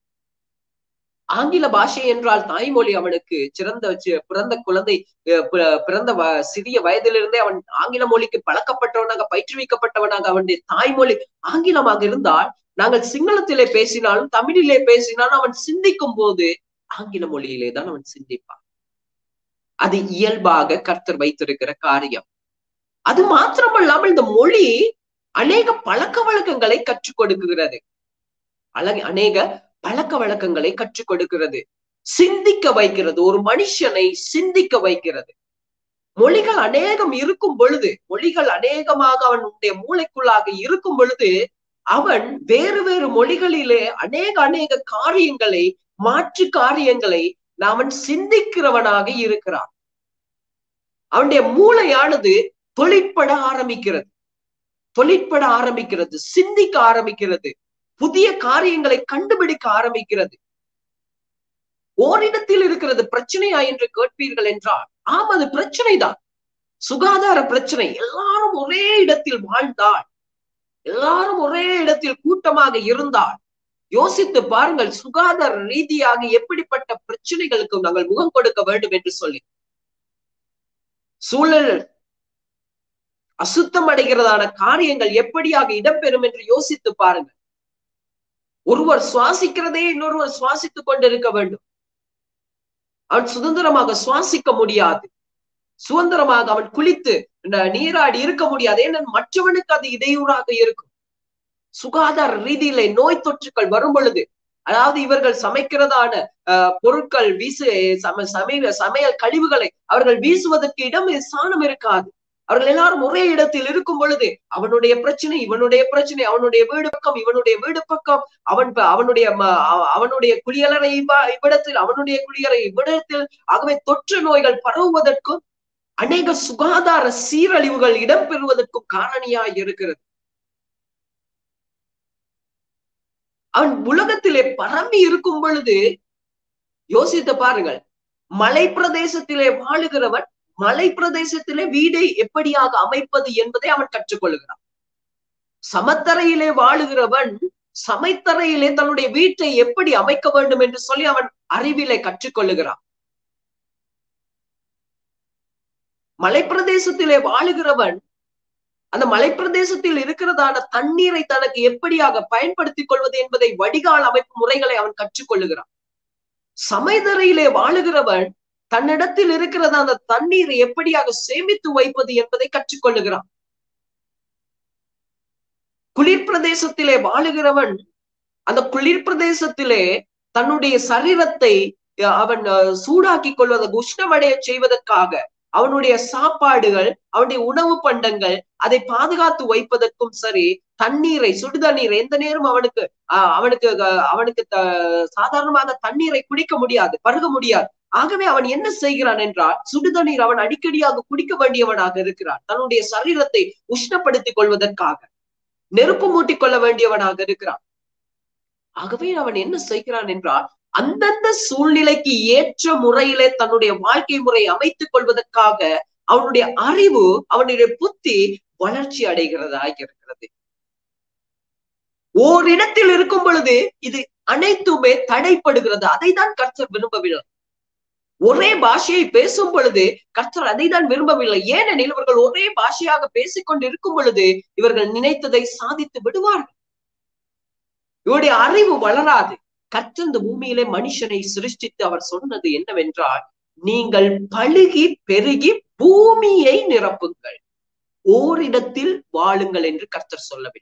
[SPEAKER 1] ஆங்கில பாஷை என்றால் தாய்மொழி அவனுக்கு சிறந்த பிறந்த குழந்தை பிறந்த சிறிய வயதிலிருந்தே அவன் ஆங்கில மொழிக்கு பழக்கப்பட்டவனாக பயிற்றுவிக்கப்பட்டவனாக அவனுடைய தாய்மொழி ஆங்கிலமாக இருந்தால் நாங்கள் சிங்களத்திலே பேசினாலும் தமிழிலே பேசினாலும் அவன் சிந்திக்கும் போது ஆங்கில மொழியிலே தான் அவன் சிந்திப்பான் அது இயல்பாக கர்த்தர் வைத்திருக்கிற காரியம் அது மாத்திரமல்லாமல் இந்த மொழி அநேக பழக்க வழக்கங்களை கற்றுக் கொடுக்குகிறது அழக அநேக பழக்க வழக்கங்களை கற்றுக் கொடுக்கிறது சிந்திக்க வைக்கிறது ஒரு மனுஷனை சிந்திக்க வைக்கிறது மொழிகள் அநேகம் இருக்கும் பொழுது மொழிகள் அநேகமாக அவனுடைய மூளைக்குள்ளாக இருக்கும் பொழுது அவன் வேறு வேறு மொழிகளிலே அநேக அநேக காரியங்களை மாற்று காரியங்களை அவன் சிந்திக்கிறவனாக இருக்கிறான் அவனுடைய மூளையானது தொழிற்பட ஆரம்பிக்கிறது தொழிற்பட ஆரம்பிக்கிறது சிந்திக்க ஆரம்பிக்கிறது புதிய காரியங்களை கண்டுபிடிக்க ஆரம்பிக்கிறது ஓரிடத்தில் இருக்கிறது பிரச்சனையா என்று கேட்பீர்கள் என்றால் ஆம் அது பிரச்சனைதான் சுகாதார பிரச்சனை எல்லாரும் ஒரே இடத்தில் வாழ்ந்தால் எல்லாரும் ஒரே இடத்தில் கூட்டமாக இருந்தால் யோசித்து பாருங்கள் சுகாதார ரீதியாக எப்படிப்பட்ட பிரச்சனைகளுக்கும் நாங்கள் முகம் கொடுக்க வேண்டும் என்று சொல்லி சூழல் அசுத்தம் அடைகிறதான காரியங்கள் எப்படியாக இடம்பெறும் என்று யோசித்து பாருங்கள் ஒருவர் சுவாசிக்கிறதே இன்னொருவர் சுவாசித்துக் கொண்டிருக்க வேண்டும் அவன் சுதந்திரமாக சுவாசிக்க முடியாது சுதந்திரமாக அவன் குளித்து நீராடி இருக்க முடியாது ஏன்னா மற்றவனுக்கு அது இடையூறாக இருக்கும் சுகாதார ரீதியில நோய் தொற்றுக்கள் வரும் பொழுது அதாவது இவர்கள் சமைக்கிறதான பொருட்கள் வீசு சம சமையல் சமையல் கழிவுகளை அவர்கள் வீசுவதற்கு இடம் ஸ்தானம் இருக்காது அவர்கள் எல்லாரும் ஒரே இடத்தில் இருக்கும் பொழுது அவனுடைய பிரச்சனை இவனுடைய பிரச்சனை அவனுடைய வீடு பக்கம் இவனுடைய வீடு பக்கம் அவன் அவனுடைய அவனுடைய குளியலறை இவ்விடத்தில் அவனுடைய குளியலை இவ்விடத்தில் ஆகவே தொற்று நோய்கள் பரவுவதற்கும் அநேக சுகாதார சீரழிவுகள் இடம்பெறுவதற்கும் காரணியாய் இருக்கிறது அவன் உலகத்திலே பரம்பி இருக்கும் பொழுது யோசித்து பாருங்கள் மலை பிரதேசத்திலே வாழுகிறவன் மலை பிரதேசத்திலே வீடை எப்படியாக அமைப்பது என்பதை அவன் கற்றுக்கொள்கிறான் சமத்தரையிலே வாழுகிறவன் சமைத்தரையிலே தன்னுடைய வீட்டை எப்படி அமைக்க வேண்டும் என்று சொல்லி அவன் அறிவிலை கற்றுக்கொள்ளுகிறான் மலைப்பிரதேசத்திலே வாழுகிறவன் அந்த மலைப்பிரதேசத்தில் இருக்கிறதான தண்ணீரை தனக்கு எப்படியாக பயன்படுத்திக் கொள்வது என்பதை வடிகால் அமைப்பு முறைகளை அவன் கற்றுக்கொள்ளுகிறான் சமைதரையிலே வாழுகிறவன் தன்னிடத்தில் இருக்கிறத அந்த தண்ணீரை எப்படியாக சேமித்து வைப்பது என்பதை கற்றுக்கொள்ளுகிறான் குளிர் பிரதேசத்திலே வாழுகிறவன் அந்த குளிர் பிரதேசத்திலே தன்னுடைய சரீரத்தை அவன் சூடாக்கி கொள்வதை உஷ்ணமடைய செய்வதற்காக அவனுடைய சாப்பாடுகள் அவனுடைய உணவு பண்டங்கள் அதை பாதுகாத்து வைப்பதற்கும் சரி தண்ணீரை சுடுதண்ணீர் எந்த நேரம் அவனுக்கு அவனுக்கு அவனுக்கு சாதாரணமாக தண்ணீரை குடிக்க முடியாது பருக முடியாது ஆகவே அவன் என்ன செய்கிறான் என்றால் சுடுதண்ணீர் அவன் அடிக்கடியாக குடிக்க வேண்டியவனாக இருக்கிறான் தன்னுடைய சரீரத்தை உஷ்ணப்படுத்திக் கொள்வதற்காக நெருப்பு மூட்டிக் கொள்ள வேண்டியவனாக இருக்கிறான் ஆகவே அவன் என்ன செய்கிறான் என்றால் அந்தந்த சூழ்நிலைக்கு ஏற்ற முறையிலே தன்னுடைய வாழ்க்கை முறை அமைத்துக் கொள்வதற்காக அவனுடைய அறிவு அவனுடைய புத்தி வளர்ச்சி அடைகிறதா இருக்கிறது ஓரிடத்தில் இருக்கும் பொழுது இது அனைத்துமே தடைப்படுகிறது அதை தான் கர்த்தர் விரும்பவில்லை ஒரே பாஷையை பேசும் பொழுது கர்த்தர் அதை தான் விரும்பவில்லை ஏனெனில் இவர்கள் ஒரே பாஷையாக பேசிக்கொண்டு இருக்கும் பொழுது இவர்கள் நினைத்ததை சாதித்து விடுவார்கள் இவருடைய அறிவு வளராது கற்ற இந்த பூமியிலே மனுஷனை சிருஷ்டித்து அவர் சொன்னது என்னவென்றால் நீங்கள் பழுகி பெருகி பூமியை நிரப்புங்கள் ஓரிடத்தில் வாழுங்கள் என்று கர்த்தர் சொல்லவில்லை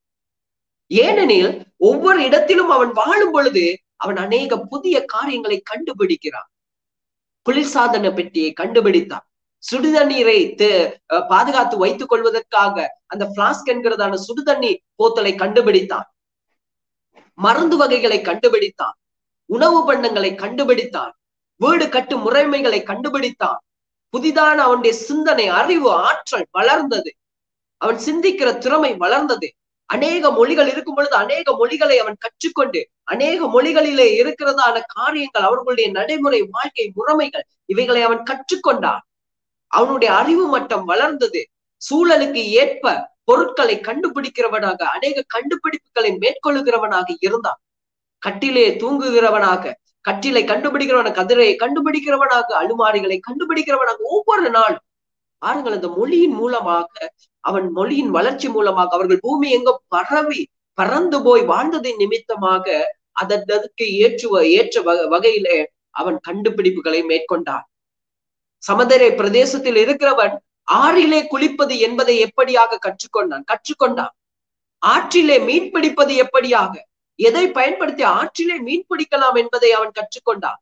[SPEAKER 1] ஏனெனில் ஒவ்வொரு இடத்திலும் அவன் வாழும் பொழுது அவன் அநேக புதிய காரியங்களை கண்டுபிடிக்கிறான் குளிர்சாதன பெட்டியை கண்டுபிடித்தான் சுடுதண்ணீரை பாதுகாத்து வைத்துக் கொள்வதற்காக அந்த பிளாஸ்க் என்கிறதான சுடுதண்ணீர் போத்தலை கண்டுபிடித்தான் மருந்து வகைகளை கண்டுபிடித்தான் உணவு பண்டங்களை கண்டுபிடித்தான் வீடு கட்டும் முறைமைகளை கண்டுபிடித்தான் புதிதான அவனுடைய சிந்தனை அறிவு ஆற்றல் வளர்ந்தது அவன் சிந்திக்கிற திறமை வளர்ந்தது அநேக மொழிகள் இருக்கும் பொழுது அநேக மொழிகளை அவன் கற்றுக்கொண்டு அநேக மொழிகளிலே இருக்கிறதான காரியங்கள் அவர்களுடைய நடைமுறை வாழ்க்கை முறைமைகள் இவைகளை அவன் கற்றுக்கொண்டான் அவனுடைய அறிவு மட்டம் வளர்ந்தது சூழலுக்கு ஏற்ப பொருட்களை கண்டுபிடிக்கிறவனாக அநேக கண்டுபிடிப்புகளை மேற்கொள்ளுகிறவனாக இருந்தான் கட்டிலே தூங்குகிறவனாக கட்டிலை கண்டுபிடிக்கிறவன கதிரையை கண்டுபிடிக்கிறவனாக அலுமாரிகளை கண்டுபிடிக்கிறவனாக ஒவ்வொரு நாளும் பாருங்கள் அந்த மொழியின் மூலமாக அவன் மொழியின் வளர்ச்சி மூலமாக அவர்கள் பூமி எங்க பரவி பறந்து போய் வாழ்ந்ததின் நிமித்தமாக அதற்கு ஏற்றுவ ஏற்ற வகையிலே அவன் கண்டுபிடிப்புகளை மேற்கொண்டான் சமதரை பிரதேசத்தில் இருக்கிறவன் ஆறிலே குளிப்பது என்பதை எப்படியாக கற்றுக்கொண்டான் கற்றுக்கொண்டான் ஆற்றிலே மீன் பிடிப்பது எப்படியாக எதை பயன்படுத்தி ஆற்றிலே மீன் பிடிக்கலாம் என்பதை அவன் கற்றுக்கொண்டான்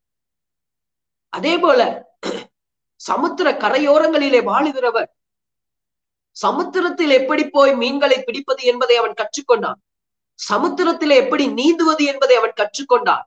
[SPEAKER 1] அதே போல சமுத்திர கரையோரங்களிலே வாழுகிறவர் சமுத்திரத்தில் எப்படி போய் மீன்களை பிடிப்பது என்பதை அவன் கற்றுக்கொண்டான் சமுத்திரத்திலே எப்படி நீந்துவது என்பதை அவன் கற்றுக்கொண்டான்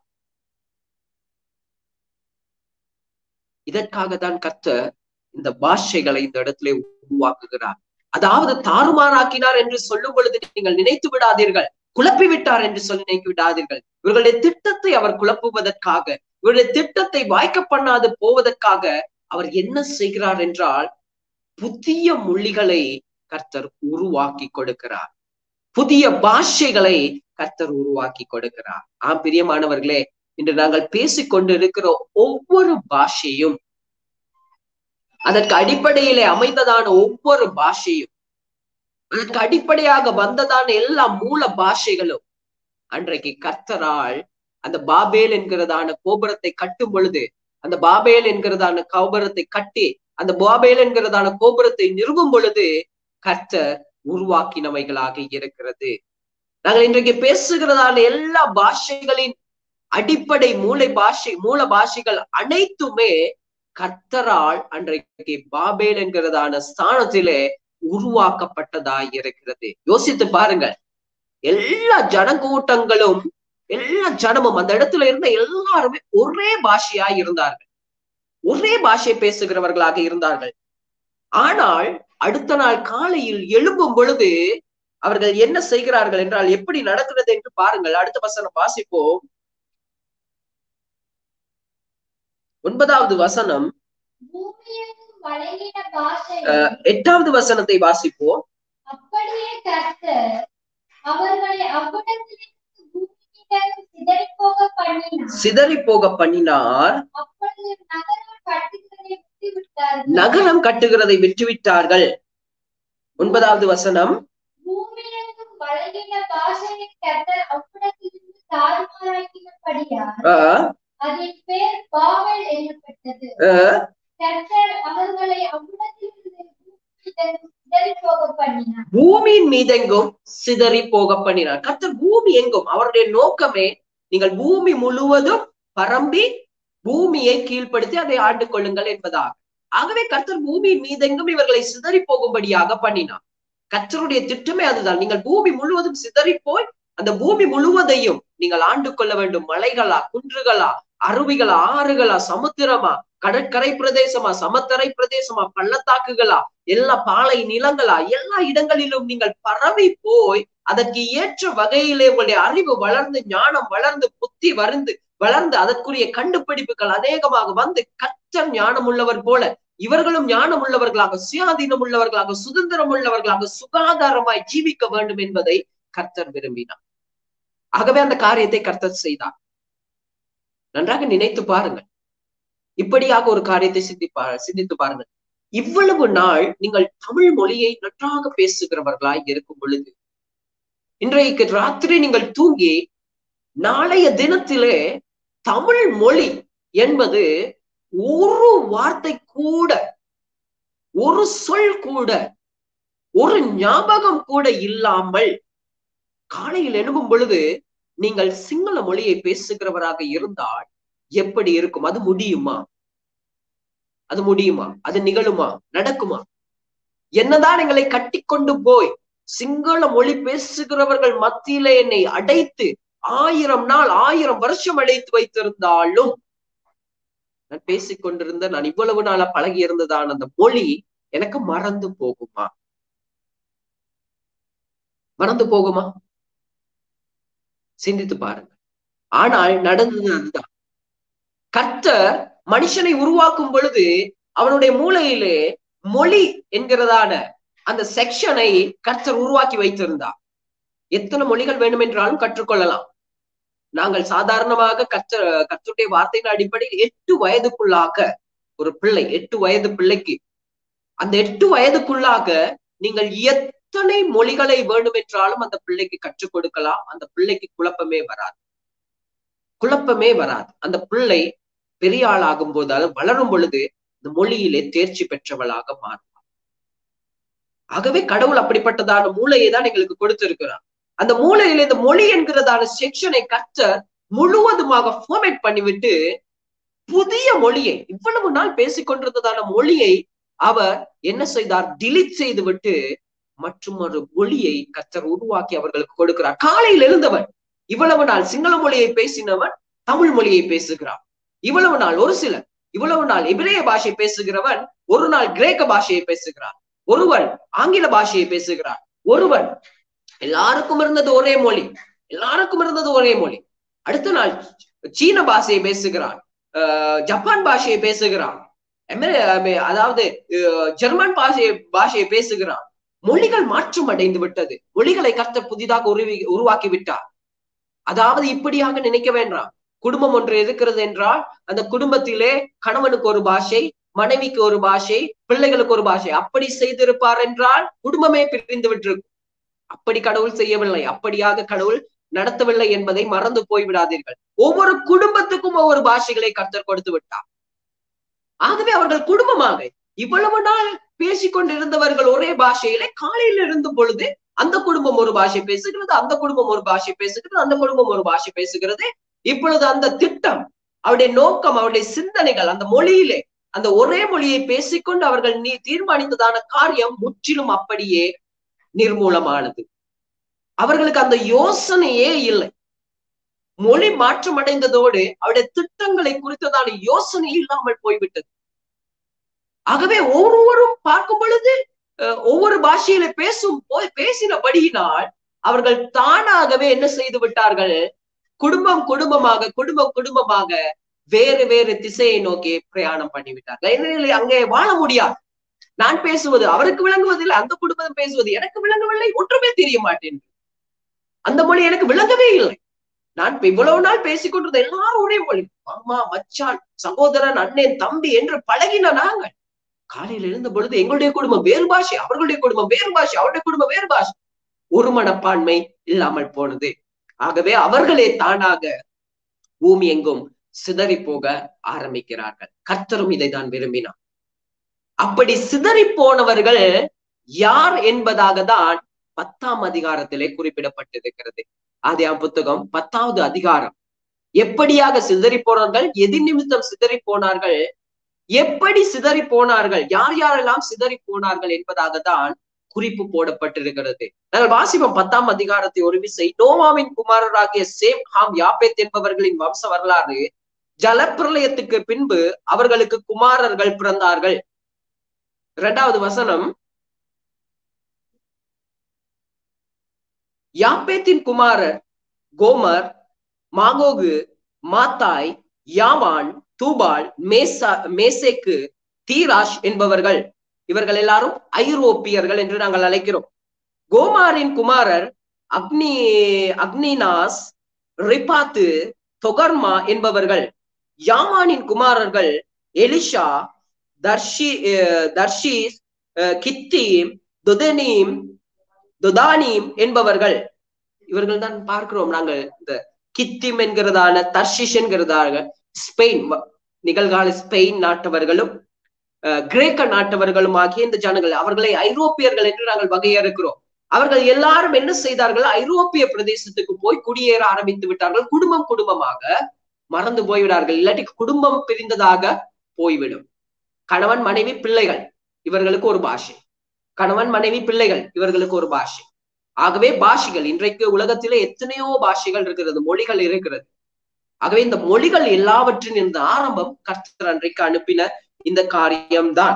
[SPEAKER 1] இதற்காக தான் கத்த இந்த பாஷைகளை இந்த இடத்திலே உருவாக்குகிறார் அதாவது தாறுமாறாக்கினார் என்று சொல்லும் பொழுது நீங்கள் நினைத்து விடாதீர்கள் குழப்பி விட்டார் என்று சொல்லி நினைத்து விடாதீர்கள் இவர்களுடைய திட்டத்தை அவர் குழப்புவதற்காக இவருடைய திட்டத்தை வாய்க்க பண்ணாது போவதற்காக அவர் என்ன செய்கிறார் என்றால் புதிய மொழிகளை கர்த்தர் உருவாக்கி கொடுக்கிறார் புதிய பாஷைகளை கர்த்தர் உருவாக்கி கொடுக்கிறார் ஆம் பிரியமானவர்களே இன்று நாங்கள் பேசிக் கொண்டிருக்கிற ஒவ்வொரு பாஷையும் அதற்கு அடிப்படையிலே அமைந்ததான ஒவ்வொரு பாஷையும் அதற்கு அடிப்படையாக வந்ததான எல்லா மூல பாஷைகளும் அன்றைக்கு கர்த்தரால் அந்த பாபேல் என்கிறதான கோபுரத்தை கட்டும் பொழுது அந்த பாபேல் என்கிறதான கோபுரத்தை கட்டி அந்த பாபேல் என்கிறதான கோபுரத்தை நிறுவும் பொழுது கர்த்தர் உருவாக்கினவைகளாக இருக்கிறது நாங்கள் இன்றைக்கு பேசுகிறதான எல்லா பாஷைகளின் அடிப்படை மூளை பாஷை மூல பாஷைகள் அனைத்துமே கர்த்தரால் அன்றைக்கு பாபேல் என்கிறதான ஸ்தானத்திலே உருவாக்கப்பட்டதாய் இருக்கிறது யோசித்து பாருங்கள் எல்லா ஜனக்கூட்டங்களும் எல்லா ஜனமும் அந்த இடத்துல இருந்த எல்லாருமே ஒரே பாஷையா இருந்தார்கள் ஒரே பாஷை பேசுகிறவர்களாக இருந்தார்கள் ஆனால் அடுத்த நாள் காலையில் எழும்பும் பொழுது அவர்கள் என்ன செய்கிறார்கள் என்றால் எப்படி நடக்கிறது என்று பாருங்கள் அடுத்த வசனம் வாசிப்போம் ஒன்பதாவது வசனம்
[SPEAKER 2] பூமியெங்கும் வழங்கின பாஷை
[SPEAKER 1] அஹ், எட்டாவது வசனத்தை வாசிப்போம்
[SPEAKER 2] அப்படியே கர்த்தர் அவர்களை அவ்விடத்திலிருந்து பூமியிடம் சிதறிப்போக பண்ணினார்
[SPEAKER 1] சிதறி போக பண்ணினார்
[SPEAKER 2] அப்பொழுது நகரம் கட்டுகிறதை விட்டுவிட்டார்கள்
[SPEAKER 1] நகரம் கட்டுகிறதை விட்டுவிட்டார்கள் ஒன்பதாவது வசனம்
[SPEAKER 2] பூமியெங்கும் வழங்கின பாஷையை கர்த்தர் அவ்விடத்திலிருந்து தாறுமாறாக்கினபடியால்
[SPEAKER 1] அஹ்,
[SPEAKER 2] அதன் பேர் பாவல் எனப்பட்டது
[SPEAKER 1] அஹ்,
[SPEAKER 2] கர்த்தர் அவர்களை அவ்விடத்திலிருந்து பூமியிடம் சிதறிப்போக பண்ணினார்
[SPEAKER 1] பூமியின் மீதெங்கும் சிதறி போக பண்ணினார் கர்த்தர் பூமி எங்கும் அவருடைய நோக்கமே நீங்கள் பூமி முழுவதும் பரம்பி பூமியை கீழ்ப்படுத்தி அதை ஆண்டு கொள்ளுங்கள் என்பதாகும் ஆகவே கர்த்தர் பூமியின் மீதெங்கும் இவர்களை சிதறி போகும்படியாக பண்ணினார் கர்த்தருடைய திட்டமே அதுதான் நீங்கள் பூமி முழுவதும் சிதறி போய் அந்த பூமி முழுவதையும் நீங்கள் ஆண்டு கொள்ள வேண்டும் மலைகளா குன்றுகளா அருவிகளா ஆறுகளா சமுத்திரமா கடற்கரை பிரதேசமா சமத்தரை பிரதேசமா பள்ளத்தாக்குகளா எல்லா பாலை நிலங்களா எல்லா இடங்களிலும் நீங்கள் பரவி போய் அதற்கு ஏற்ற வகையிலே உங்களுடைய அறிவு வளர்ந்து ஞானம் வளர்ந்து புத்தி வருந்து வளர்ந்து அதற்குரிய கண்டுபிடிப்புகள் அநேகமாக வந்து கற்றர் ஞானம் உள்ளவர் போல இவர்களும் ஞானம் உள்ளவர்களாக சுயாதீனம் உள்ளவர்களாக சுதந்திரம் உள்ளவர்களாக சுகாதாரமாய் ஜீவிக்க வேண்டும் என்பதை கர்த்தர் விரும்பினார் ஆகவே அந்த காரியத்தை கர்த்தர் செய்தார் நன்றாக நினைத்து பாருங்கள் இப்படியாக ஒரு காரியத்தை சிந்திப்பா சிந்தித்து பாருங்கள் இவ்வளவு நாள் நீங்கள் தமிழ் மொழியை நன்றாக பேசுகிறவர்களாய் இருக்கும் பொழுது இன்றைக்கு ராத்திரி நீங்கள் தூங்கி நாளைய தினத்திலே தமிழ் மொழி என்பது ஒரு வார்த்தை கூட ஒரு சொல் கூட ஒரு ஞாபகம் கூட இல்லாமல் காலையில் எழும்பும் பொழுது நீங்கள் சிங்கள மொழியை பேசுகிறவராக இருந்தால் எப்படி இருக்கும் அது முடியுமா அது முடியுமா அது நிகழுமா நடக்குமா என்னதான் எங்களை கட்டிக்கொண்டு போய் சிங்கள மொழி பேசுகிறவர்கள் மத்தியிலே என்னை அடைத்து ஆயிரம் நாள் ஆயிரம் வருஷம் அடைத்து வைத்திருந்தாலும் நான் பேசிக் கொண்டிருந்த நான் இவ்வளவு நாளா பழகி இருந்ததான அந்த மொழி எனக்கு மறந்து போகுமா மறந்து போகுமா சிந்தித்து பாருங்க ஆனால் நடந்தது அதுதான் கர்த்தர் மனுஷனை உருவாக்கும் பொழுது அவனுடைய மூளையிலே மொழி என்கிறதான அந்த செக்ஷனை கர்த்தர் உருவாக்கி வைத்திருந்தார் எத்தனை மொழிகள் வேண்டுமென்றாலும் கற்றுக்கொள்ளலாம் நாங்கள் சாதாரணமாக கற்ற கற்றுடைய வார்த்தையின் அடிப்படையில் எட்டு வயதுக்குள்ளாக ஒரு பிள்ளை எட்டு வயது பிள்ளைக்கு அந்த எட்டு வயதுக்குள்ளாக நீங்கள் எத்தனை மொழிகளை வேண்டுமென்றாலும் அந்த பிள்ளைக்கு கற்றுக் கொடுக்கலாம் அந்த பிள்ளைக்கு குழப்பமே வராது குழப்பமே வராது அந்த பிள்ளை பெரிய ஆளாகும் போது அது வளரும் பொழுது இந்த மொழியிலே தேர்ச்சி பெற்றவளாக மாறுவார் ஆகவே கடவுள் அப்படிப்பட்டதான மூளையை தான் எங்களுக்கு கொடுத்திருக்கிறார் அந்த மூளையில இந்த மொழி என்கிறதான செக்ஷனை கற்ற முழுவதுமாக ஃபார்மேட் பண்ணிவிட்டு புதிய மொழியை இவ்வளவு நாள் பேசிக்கொண்டிருந்ததான மொழியை அவர் என்ன செய்தார் டிலீட் செய்து விட்டு மற்றும் ஒரு மொழியை கத்தர் உருவாக்கி அவர்களுக்கு கொடுக்கிறார் காலையில் எழுந்தவன் இவ்வளவு நாள் சிங்கள மொழியை பேசினவன் தமிழ் மொழியை பேசுகிறான் இவ்வளவு நாள் ஒரு சிலர் இவ்வளவு நாள் எபிரேய பாஷை பேசுகிறவன் ஒரு நாள் கிரேக்க பாஷையை பேசுகிறான் ஒருவன் ஆங்கில பாஷையை பேசுகிறான் ஒருவன் எல்லாருக்கும் இருந்தது ஒரே மொழி எல்லாருக்கும் இருந்தது ஒரே மொழி அடுத்த நாள் சீன பாஷையை பேசுகிறான் ஜப்பான் பாஷையை பேசுகிறான் அதாவது ஜெர்மன் பாஷையை பாஷையை பேசுகிறான் மொழிகள் மாற்றம் அடைந்து விட்டது மொழிகளை கர்த்த புதிதாக உருவி உருவாக்கி விட்டார் அதாவது இப்படியாக நினைக்க வேண்டாம் குடும்பம் ஒன்று இருக்கிறது என்றால் அந்த குடும்பத்திலே கணவனுக்கு ஒரு பாஷை மனைவிக்கு ஒரு பாஷை பிள்ளைகளுக்கு ஒரு பாஷை அப்படி செய்திருப்பார் என்றால் குடும்பமே பிரிந்து விட்டிருக்கும் அப்படி கடவுள் செய்யவில்லை அப்படியாக கடவுள் நடத்தவில்லை என்பதை மறந்து போய்விடாதீர்கள் ஒவ்வொரு குடும்பத்துக்கும் ஒவ்வொரு பாஷைகளை கர்த்தர் கொடுத்து விட்டார் ஆகவே அவர்கள் குடும்பமாக இவ்வளவு நாள் பேசிக்கொண்டிருந்தவர்கள் ஒரே பாஷையிலே காலையில் இருந்த பொழுது அந்த குடும்பம் ஒரு பாஷை பேசுகிறது அந்த குடும்பம் ஒரு பாஷை பேசுகிறது அந்த குடும்பம் ஒரு பாஷை பேசுகிறது இப்பொழுது அந்த திட்டம் அவருடைய நோக்கம் அவருடைய சிந்தனைகள் அந்த மொழியிலே அந்த ஒரே மொழியை பேசிக்கொண்டு அவர்கள் நீ தீர்மானித்ததான காரியம் முற்றிலும் அப்படியே நிர்மூலமானது அவர்களுக்கு அந்த யோசனையே இல்லை மொழி மாற்றம் அடைந்ததோடு அவருடைய திட்டங்களை குறித்ததான யோசனை இல்லாமல் போய்விட்டது ஆகவே ஒவ்வொருவரும் பார்க்கும் பொழுது அஹ், ஒவ்வொரு பாஷையில பேசும் போய் பேசினபடியினால் அவர்கள் தானாகவே என்ன செய்து விட்டார்கள் குடும்பம் குடும்பமாக குடும்பம் குடும்பமாக வேறு வேறு திசையை நோக்கி பிரயாணம் பண்ணிவிட்டார்கள் ஏனெனில் அங்கே வாழ முடியாது நான் பேசுவது அவருக்கு விளங்குவதில்லை அந்த குடும்பம் பேசுவது எனக்கு விளங்கவில்லை ஒன்றுமே தெரிய மாட்டேன் அந்த மொழி எனக்கு விளங்கவே இல்லை நான் இப்ப இவ்வளவு நாள் பேசிக் கொண்டிருந்த எல்லாரும் ஒரே மொழி மாமா மச்சான் சகோதரன் அண்ணன் தம்பி என்று பழகின நாங்கள் காலையில் எழுந்த பொழுது எங்களுடைய குடும்பம் வேறு பாஷை அவர்களுடைய குடும்பம் வேறு பாஷை அவருடைய குடும்பம் வேறு பாஷை ஒரு மனப்பான்மை இல்லாமல் போனது ஆகவே அவர்களே தானாக பூமி எங்கும் சிதறி போக ஆரம்பிக்கிறார்கள் கர்த்தரும் இதை தான் விரும்பினார் அப்படி சிதறி போனவர்கள் யார் என்பதாக தான் பத்தாம் அதிகாரத்திலே குறிப்பிடப்பட்டிருக்கிறது ஆதியாம் புத்தகம் பத்தாவது அதிகாரம் எப்படியாக சிதறி போனார்கள் எதி நிமித்தம் சிதறி போனார்கள் எப்படி சிதறி போனார்கள் யார் யாரெல்லாம் சிதறி போனார்கள் என்பதாக தான் குறிப்பு போடப்பட்டிருக்கிறது நாங்கள் வாசிப்போம் பத்தாம் அதிகாரத்தை ஒரு விசை நோவாவின் குமாரராகிய சேம் ஹாம் யாப்பேத் என்பவர்களின் வம்ச வரலாறு ஜலப்பிரளயத்துக்கு பின்பு அவர்களுக்கு குமாரர்கள் பிறந்தார்கள் இரண்டாவது வசனம் யாப்பேத்தின் குமாரர் கோமர் மாகோகு மாத்தாய் யாவான் தூபால் மேசா மேசேக்கு தீராஷ் என்பவர்கள் இவர்கள் எல்லாரும் ஐரோப்பியர்கள் என்று நாங்கள் அழைக்கிறோம் கோமாரின் குமாரர் அக்னி அக்னினாஸ் ரிபாத்து தொகர்மா என்பவர்கள் யாமானின் குமாரர்கள் எலிஷா தர்ஷி அஹ், தர்ஷீஸ் அஹ், கித்தீம் துதனீம் துதானீம் என்பவர்கள் இவர்கள் தான் பார்க்கிறோம் நாங்கள் இந்த கித்திம் என்கிறதான தர்ஷிஷ் என்கிறதாக ஸ்பெயின் வ- நிகழ்கால ஸ்பெயின் நாட்டவர்களும் அஹ், கிரேக்க நாட்டவர்களும் ஆகிய இந்த ஜனங்கள் அவர்களை ஐரோப்பியர்கள் என்று நாங்கள் வகையறுக்கிறோம் அவர்கள் எல்லாரும் என்ன செய்தார்கள் ஐரோப்பிய பிரதேசத்துக்கு போய் குடியேற ஆரம்பித்து விட்டார்கள் குடும்பம் குடும்பமாக மறந்து போய்விடார்கள் இல்லாட்டி குடும்பம் பிரிந்ததாக போய்விடும் கணவன் மனைவி பிள்ளைகள் இவர்களுக்கு ஒரு பாஷை கணவன் மனைவி பிள்ளைகள் இவர்களுக்கு ஒரு பாஷை ஆகவே பாஷைகள் இன்றைக்கு உலகத்திலே எத்தனையோ பாஷைகள் இருக்கிறது மொழிகள் இருக்கிறது ஆகவே இந்த மொழிகள் எல்லாவற்றின் இந்த ஆரம்பம் கர்த்தர் அன்றைக்கு அனுப்பின இந்த காரியம்தான்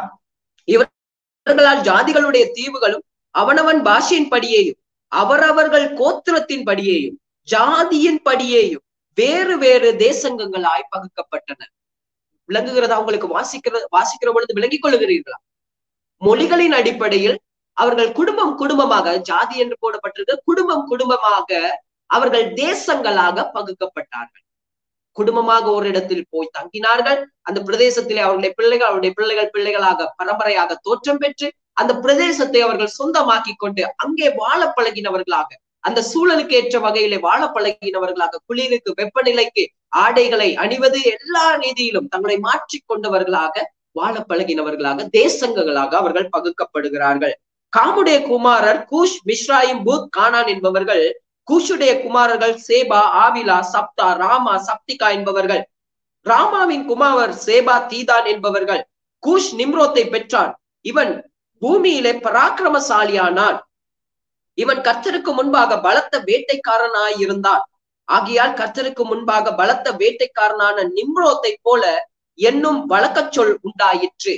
[SPEAKER 1] இவர்களால் ஜாதிகளுடைய தீவுகளும் அவனவன் பாஷையின் படியேயும் அவரவர்கள் கோத்திரத்தின் படியேயும் ஜாதியின் படியேயும் வேறு வேறு தேசங்களாய் பகுக்கப்பட்டன விளங்குகிறதா உங்களுக்கு வாசிக்கிற வாசிக்கிற பொழுது விளங்கிக் கொள்ளுகிறீர்களா மொழிகளின் அடிப்படையில் அவர்கள் குடும்பம் குடும்பமாக ஜாதி என்று போடப்பட்டிருக்க குடும்பம் குடும்பமாக அவர்கள் தேசங்களாக பகுக்கப்பட்டார்கள் குடும்பமாக ஒரு இடத்தில் போய் தங்கினார்கள் அந்த பிரதேசத்திலே அவர்களுடைய பிள்ளைகள் அவருடைய பிள்ளைகள் பிள்ளைகளாக பரம்பரையாக தோற்றம் பெற்று அந்த பிரதேசத்தை அவர்கள் சொந்தமாக்கி கொண்டு அங்கே வாழ பழகினவர்களாக அந்த சூழலுக்கு ஏற்ற வகையிலே வாழ பழகினவர்களாக குளிருக்கு வெப்பநிலைக்கு ஆடைகளை அணிவது எல்லா ரீதியிலும் தங்களை மாற்றிக் கொண்டவர்களாக வாழ பழகினவர்களாக தேசங்களாக அவர்கள் பகுக்கப்படுகிறார்கள் காமுடைய குமாரர் கூஷ் மிஸ்ராயிம் பூத் கானான் என்பவர்கள் கூஷுடைய குமாரர்கள் சேபா ஆவிலா சப்தா ராமா சப்திகா என்பவர்கள் ராமாவின் குமாரர் சேபா தீதான் என்பவர்கள் கூஷ் நிம்ரோத்தை பெற்றான் இவன் பூமியிலே பராக்கிரமசாலியானான் இவன் கர்த்தருக்கு முன்பாக பலத்த வேட்டைக்காரனாய் இருந்தான் ஆகையால் கர்த்தருக்கு முன்பாக பலத்த வேட்டைக்காரனான நிம்ரோத்தை போல என்னும் வழக்கச் சொல் உண்டாயிற்று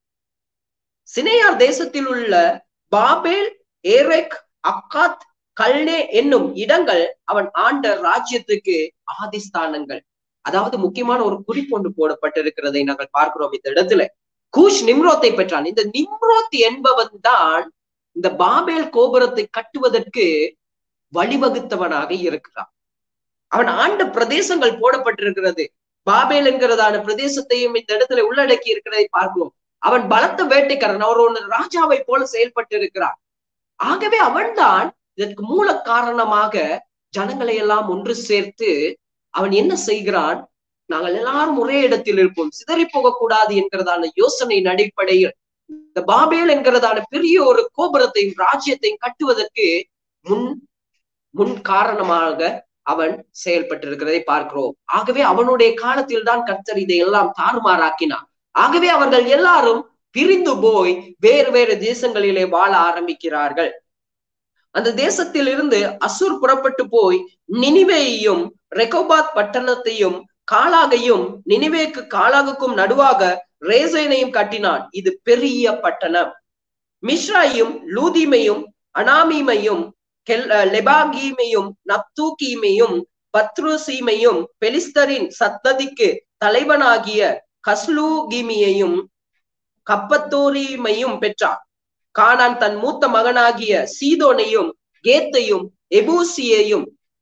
[SPEAKER 1] சினையார் தேசத்தில் உள்ள பாபேல் ஏரெக் அக்காத் கல்னே என்னும் இடங்கள் அவன் ஆண்ட ராஜ்யத்துக்கு ஆதிஸ்தானங்கள் அதாவது முக்கியமான ஒரு குறிப்பு ஒன்று போடப்பட்டிருக்கிறதை நாங்கள் பார்க்கிறோம் இந்த இடத்துல கூஷ் நிம்ரோத்தை பெற்றான் இந்த நிம்ரோத் என்பவன் தான் இந்த பாபேல் கோபுரத்தை கட்டுவதற்கு வழிவகுத்தவனாக இருக்கிறான் அவன் ஆண்ட பிரதேசங்கள் போடப்பட்டிருக்கிறது பாபேல் என்கிறதான பிரதேசத்தையும் இந்த இடத்துல உள்ளடக்கி இருக்கிறதை பார்க்கிறோம் அவன் பலத்த வேட்டைக்காரன் அவர் ஒன்று ராஜாவை போல செயல்பட்டு இருக்கிறான் ஆகவே அவன்தான் இதற்கு மூல காரணமாக ஜனங்களை எல்லாம் ஒன்று சேர்த்து அவன் என்ன செய்கிறான் நாங்கள் எல்லாரும் ஒரே இடத்தில் இருப்போம் சிதறி போகக்கூடாது என்கிறதான யோசனையின் அடிப்படையில் இந்த பாபேல் என்கிறதான பெரிய ஒரு கோபுரத்தையும் ராஜ்யத்தையும் கட்டுவதற்கு முன் முன் காரணமாக அவன் செயல்பட்டிருக்கிறதை பார்க்கிறோம் ஆகவே அவனுடைய காலத்தில் தான் கர்த்தர் இதை எல்லாம் தாறுமாறாக்கினான் ஆகவே அவர்கள் எல்லாரும் பிரிந்து போய் வேறு வேறு தேசங்களிலே வாழ ஆரம்பிக்கிறார்கள் அந்த தேசத்தில் இருந்து அசுர் புறப்பட்டு போய் நினிவேயையும் ரெகோபாத் பட்டணத்தையும் காலாகையும் நினிவேக்கு காலாகுக்கும் நடுவாக ரேசேனையும் கட்டினான் இது பெரிய பட்டணம் மிஸ்ராயும் லூதிமையும் அனாமீமையும் கெல் லெபாகீமையும் நப்தூகீமையும் பத்ருசீமையும் பெலிஸ்தரின் சத்ததிக்கு தலைவனாகிய கஸ்லூகிமியையும் கப்பத்தோரிமையும் பெற்றான் கானான் தன் மூத்த மகனாகிய சீதோனையும் கேத்தையும் எபூசியையும்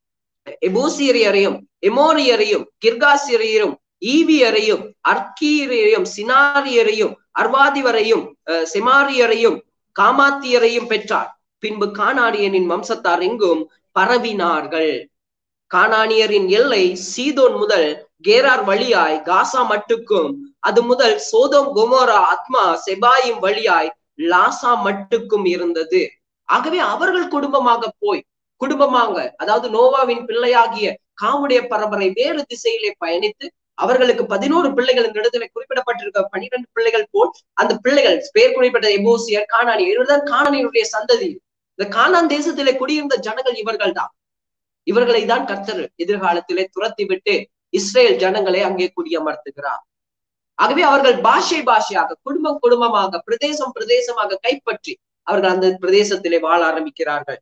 [SPEAKER 1] எபூசியரையும் எமோரியரையும் கிர்காசியரையும் ஈவியரையும் அர்க்கீரையும் சினாரியரையும் அர்வாதிவரையும் செமாரியரையும் காமாத்தியரையும் பெற்றார் பின்பு கானானியனின் வம்சத்தார் எங்கும் பரவினார்கள் கானானியரின் எல்லை சீதோன் முதல் கேரார் வழியாய் காசா மட்டுக்கும் அது முதல் சோதோம் கொமோரா அத்மா செபாயும் வழியாய் லாசா மட்டுக்கும் இருந்தது ஆகவே அவர்கள் குடும்பமாக போய் குடும்பமாக அதாவது நோவாவின் பிள்ளையாகிய காமுடைய பரம்பரை வேறு திசையிலே பயணித்து அவர்களுக்கு பதினோரு பிள்ளைகள் இந்த இடத்துல குறிப்பிடப்பட்டிருக்க பனிரெண்டு பிள்ளைகள் போல் அந்த பிள்ளைகள் பேர் குறிப்பிட்ட எபோசியர் காணானி இவர்தான் காணானியுடைய சந்ததி இந்த காணான் தேசத்திலே குடியிருந்த ஜனங்கள் இவர்கள் தான் இவர்களை தான் கர்த்தர் எதிர்காலத்திலே துரத்தி விட்டு இஸ்ரேல் ஜனங்களை அங்கே குடியமர்த்துகிறார் ஆகவே அவர்கள் பாஷை பாஷையாக குடும்பம் குடும்பமாக பிரதேசம் பிரதேசமாக கைப்பற்றி அவர்கள் அந்த பிரதேசத்திலே வாழ ஆரம்பிக்கிறார்கள்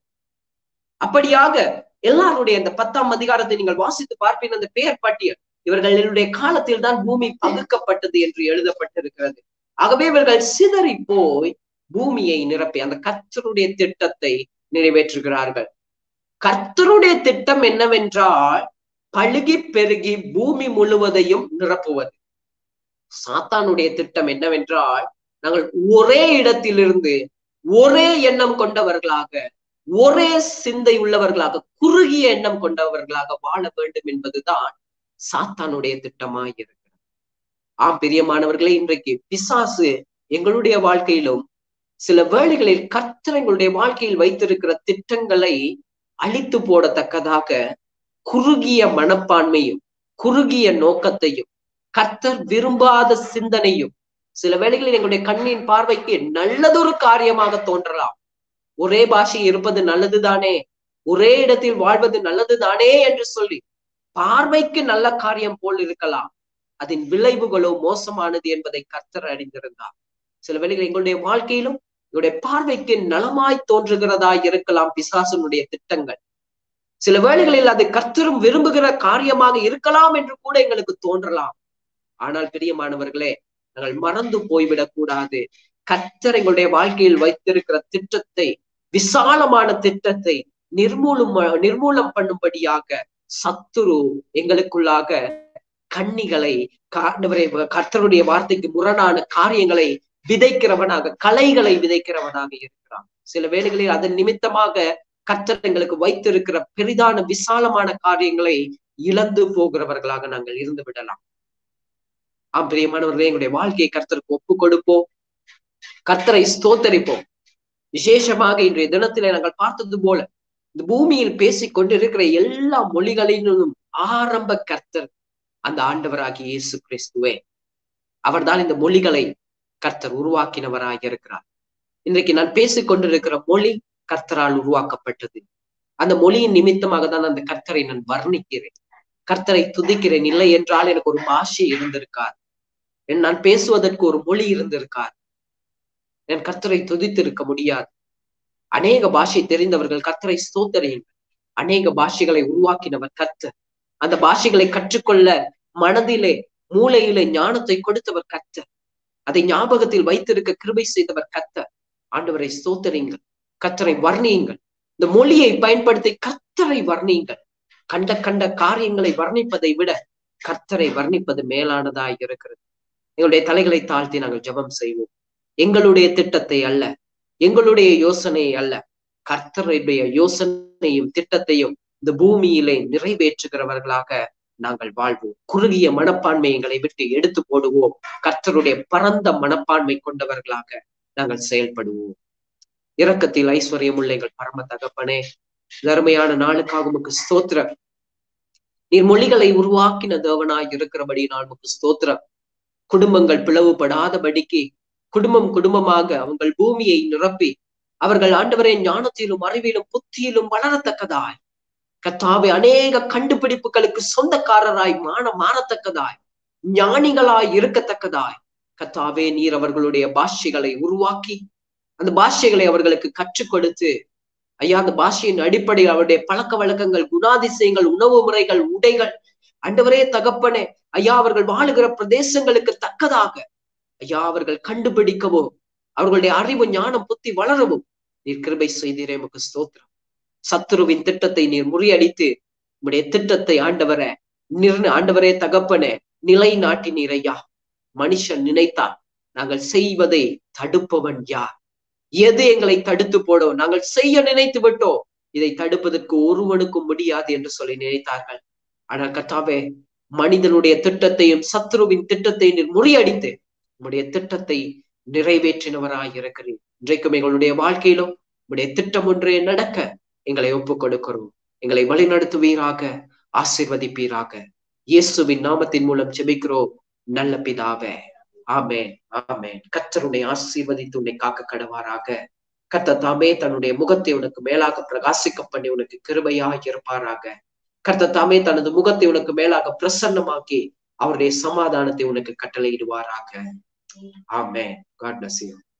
[SPEAKER 1] அப்படியாக எல்லாருடைய இந்த பத்தாம் அதிகாரத்தை நீங்கள் வாசித்து பார்ப்பீங்க அந்த பெயர் பட்டியல் இவர்களுடைய காலத்தில் தான் பூமி பகுக்கப்பட்டது என்று எழுதப்பட்டிருக்கிறது ஆகவே இவர்கள் சிதறி போய் பூமியை நிரப்பி அந்த கர்த்தருடைய திட்டத்தை நிறைவேற்றுகிறார்கள் கர்த்தருடைய திட்டம் என்னவென்றால் பழுகி பெருகி பூமி முழுவதையும் நிரப்புவது சாத்தானுடைய திட்டம் என்னவென்றால் நாங்கள் ஒரே இடத்திலிருந்து ஒரே எண்ணம் கொண்டவர்களாக ஒரே சிந்தை உள்ளவர்களாக குறுகிய எண்ணம் கொண்டவர்களாக வாழ வேண்டும் என்பதுதான் சாத்தானுடைய திட்டமாய் இருக்கிறது ஆம் பிரியமானவர்களே இன்றைக்கு பிசாசு எங்களுடைய வாழ்க்கையிலும் சில வேளைகளில் கர்த்தர் எங்களுடைய வாழ்க்கையில் வைத்திருக்கிற திட்டங்களை அழித்து போடத்தக்கதாக குறுகிய மனப்பான்மையும் குறுகிய நோக்கத்தையும் கர்த்தர் விரும்பாத சிந்தனையும் சில வேளைகளில் எங்களுடைய கண்ணின் பார்வைக்கு நல்லதொரு காரியமாக தோன்றலாம் ஒரே பாஷை இருப்பது நல்லதுதானே ஒரே இடத்தில் வாழ்வது நல்லதுதானே என்று சொல்லி பார்வைக்கு நல்ல காரியம் போல் இருக்கலாம் அதன் விளைவுகளோ மோசமானது என்பதை கர்த்தர் அறிந்திருந்தார் சில வேளைகள் எங்களுடைய வாழ்க்கையிலும் எங்களுடைய பார்வைக்கு நலமாய் தோன்றுகிறதா இருக்கலாம் பிசாசனுடைய திட்டங்கள் சில வேளைகளில் அது கர்த்தரும் விரும்புகிற காரியமாக இருக்கலாம் என்று கூட எங்களுக்கு தோன்றலாம் ஆனால் பிரியமானவர்களே நாங்கள் மறந்து போய்விடக் கூடாது கர்த்தர் எங்களுடைய வாழ்க்கையில் வைத்திருக்கிற திட்டத்தை விசாலமான திட்டத்தை நிர்மூலம் நிர்மூலம் பண்ணும்படியாக சத்துரு எங்களுக்குள்ளாக கண்ணிகளை காண்டவரை கர்த்தருடைய வார்த்தைக்கு முரணான காரியங்களை விதைக்கிறவனாக கலைகளை விதைக்கிறவனாக இருக்கிறான் சில வேளைகளில் அதன் நிமித்தமாக கர்த்தர் எங்களுக்கு வைத்திருக்கிற பெரிதான விசாலமான காரியங்களை இழந்து போகிறவர்களாக நாங்கள் இருந்து விடலாம் ஆம் பிரியமானவர்களே எங்களுடைய வாழ்க்கையை கர்த்தருக்கு ஒப்பு கொடுப்போம் கர்த்தரை ஸ்தோத்தரிப்போம் விசேஷமாக இன்றைய தினத்திலே நாங்கள் பார்த்தது போல இந்த பூமியில் பேசிக் கொண்டிருக்கிற எல்லா மொழிகளிலும் ஆரம்ப கர்த்தர் அந்த ஆண்டவராகிய இயேசு கிறிஸ்துவே அவர்தான் இந்த மொழிகளை கர்த்தர் உருவாக்கினவராக இருக்கிறார் இன்றைக்கு நான் பேசிக் கொண்டிருக்கிற மொழி கர்த்தரால் உருவாக்கப்பட்டது அந்த மொழியின் நிமித்தமாக தான் அந்த கர்த்தரை நான் வர்ணிக்கிறேன் கர்த்தரை துதிக்கிறேன் இல்லை என்றால் எனக்கு ஒரு பாஷை இருந்திருக்கார் நான் பேசுவதற்கு ஒரு மொழி இருந்திருக்கார் என் கர்த்தரை துதித்திருக்க முடியாது அநேக பாஷை தெரிந்தவர்கள் கர்த்தரை ஸ்தோத்தரியுங்கள் அநேக பாஷைகளை உருவாக்கினவர் கர்த்தர் அந்த பாஷைகளை கற்றுக்கொள்ள மனதிலே மூளையிலே ஞானத்தை கொடுத்தவர் கர்த்தர் அதை ஞாபகத்தில் வைத்திருக்க கிருபை செய்தவர் கர்த்தர் ஆண்டவரை ஸ்தோத்தரியுங்கள் கர்த்தரை வர்ணியுங்கள் இந்த மொழியை பயன்படுத்தி கர்த்தரை வர்ணியுங்கள் கண்ட கண்ட காரியங்களை வர்ணிப்பதை விட கர்த்தரை வர்ணிப்பது மேலானதாய் இருக்கிறது எங்களுடைய தலைகளை தாழ்த்தி நாங்கள் ஜெபம் செய்வோம் எங்களுடைய திட்டத்தை அல்ல எங்களுடைய யோசனை அல்ல கர்த்தருடைய யோசனையும் திட்டத்தையும் இந்த பூமியிலே நிறைவேற்றுகிறவர்களாக நாங்கள் வாழ்வோம் குறுகிய மனப்பான்மை எங்களை விட்டு எடுத்து போடுவோம் கர்த்தருடைய பரந்த மனப்பான்மை கொண்டவர்களாக நாங்கள் செயல்படுவோம் இரக்கத்தில் ஐஸ்வர்யம் உள்ள எங்கள் பரம தகப்பனே தர்மையான நாளுக்காக உமக்கு ஸ்தோத்திரம் நீர் மொழிகளை உருவாக்கின தேவனாய் இருக்கிறபடி நான் உமக்கு ஸ்தோத்திரம் குடும்பங்கள் பிளவுபடாதபடிக்கு குடும்பம் குடும்பமாக அவங்கள் பூமியை நிரப்பி அவர்கள் ஆண்டவரை ஞானத்திலும் அறிவிலும் புத்தியிலும் வளரத்தக்கதாய் கத்தாவே அநேக கண்டுபிடிப்புகளுக்கு சொந்தக்காரராய் மான மாறத்தக்கதாய் ஞானிகளாய் இருக்கத்தக்கதாய் கத்தாவே நீர் அவர்களுடைய பாஷைகளை உருவாக்கி அந்த பாஷைகளை அவர்களுக்கு கற்றுக் கொடுத்து ஐயா அந்த பாஷையின் அடிப்படையில் அவருடைய பழக்க வழக்கங்கள் குணாதிசயங்கள் உணவு முறைகள் உடைகள் அண்டவரே தகப்பனே ஐயா அவர்கள் வாழுகிற பிரதேசங்களுக்கு தக்கதாக ஐயா அவர்கள் கண்டுபிடிக்கவும் அவர்களுடைய அறிவு ஞானம் புத்தி வளரவும் நீர் கிருபை செய்தீரே உமக்கு ஸ்தோத்திரம் சத்துருவின் திட்டத்தை நீர் முறியடித்து உம்முடைய திட்டத்தை ஆண்டவர நிர் ஆண்டவரே தகப்பனே நிலை நாட்டினீர் ஐயா மனுஷன் நினைத்தால் நாங்கள் செய்வதை தடுப்பவன் யார் எது எங்களை தடுத்து போடும் நாங்கள் செய்ய நினைத்து விட்டோம் இதை தடுப்பதற்கு ஒருவனுக்கும் முடியாது என்று சொல்லி நினைத்தார்கள் ஆனால் கத்தாவே மனிதனுடைய திட்டத்தையும் சத்ருவின் திட்டத்தை நீர் முறியடித்து உம்முடைய திட்டத்தை நிறைவேற்றினவராய் இருக்கிறேன் இன்றைக்கும் எங்களுடைய வாழ்க்கையிலும் உம்முடைய திட்டம் ஒன்றே நடக்க எங்களை ஒப்புக் கொடுக்கிறோம் எங்களை வழிநடத்துவீராக ஆசிர்வதிப்பீராக இயேசுவின் நாமத்தின் மூலம் ஜெபிக்கிறோம் நல்ல பிதாவே ஆமேன் ஆமேன் கத்தருடைய ஆசீர்வதித்து உன்னை காக்க கடவாராக கர்த்த தாமே தன்னுடைய முகத்தை உனக்கு மேலாக பிரகாசிக்க பண்ணி உனக்கு கிருபையாக இருப்பாராக கர்த்த தாமே தனது முகத்தை உனக்கு மேலாக பிரசன்னமாக்கி அவருடைய சமாதானத்தை உனக்கு கட்டளையிடுவாராக ஆமேன் காட் பிளஸ் யூ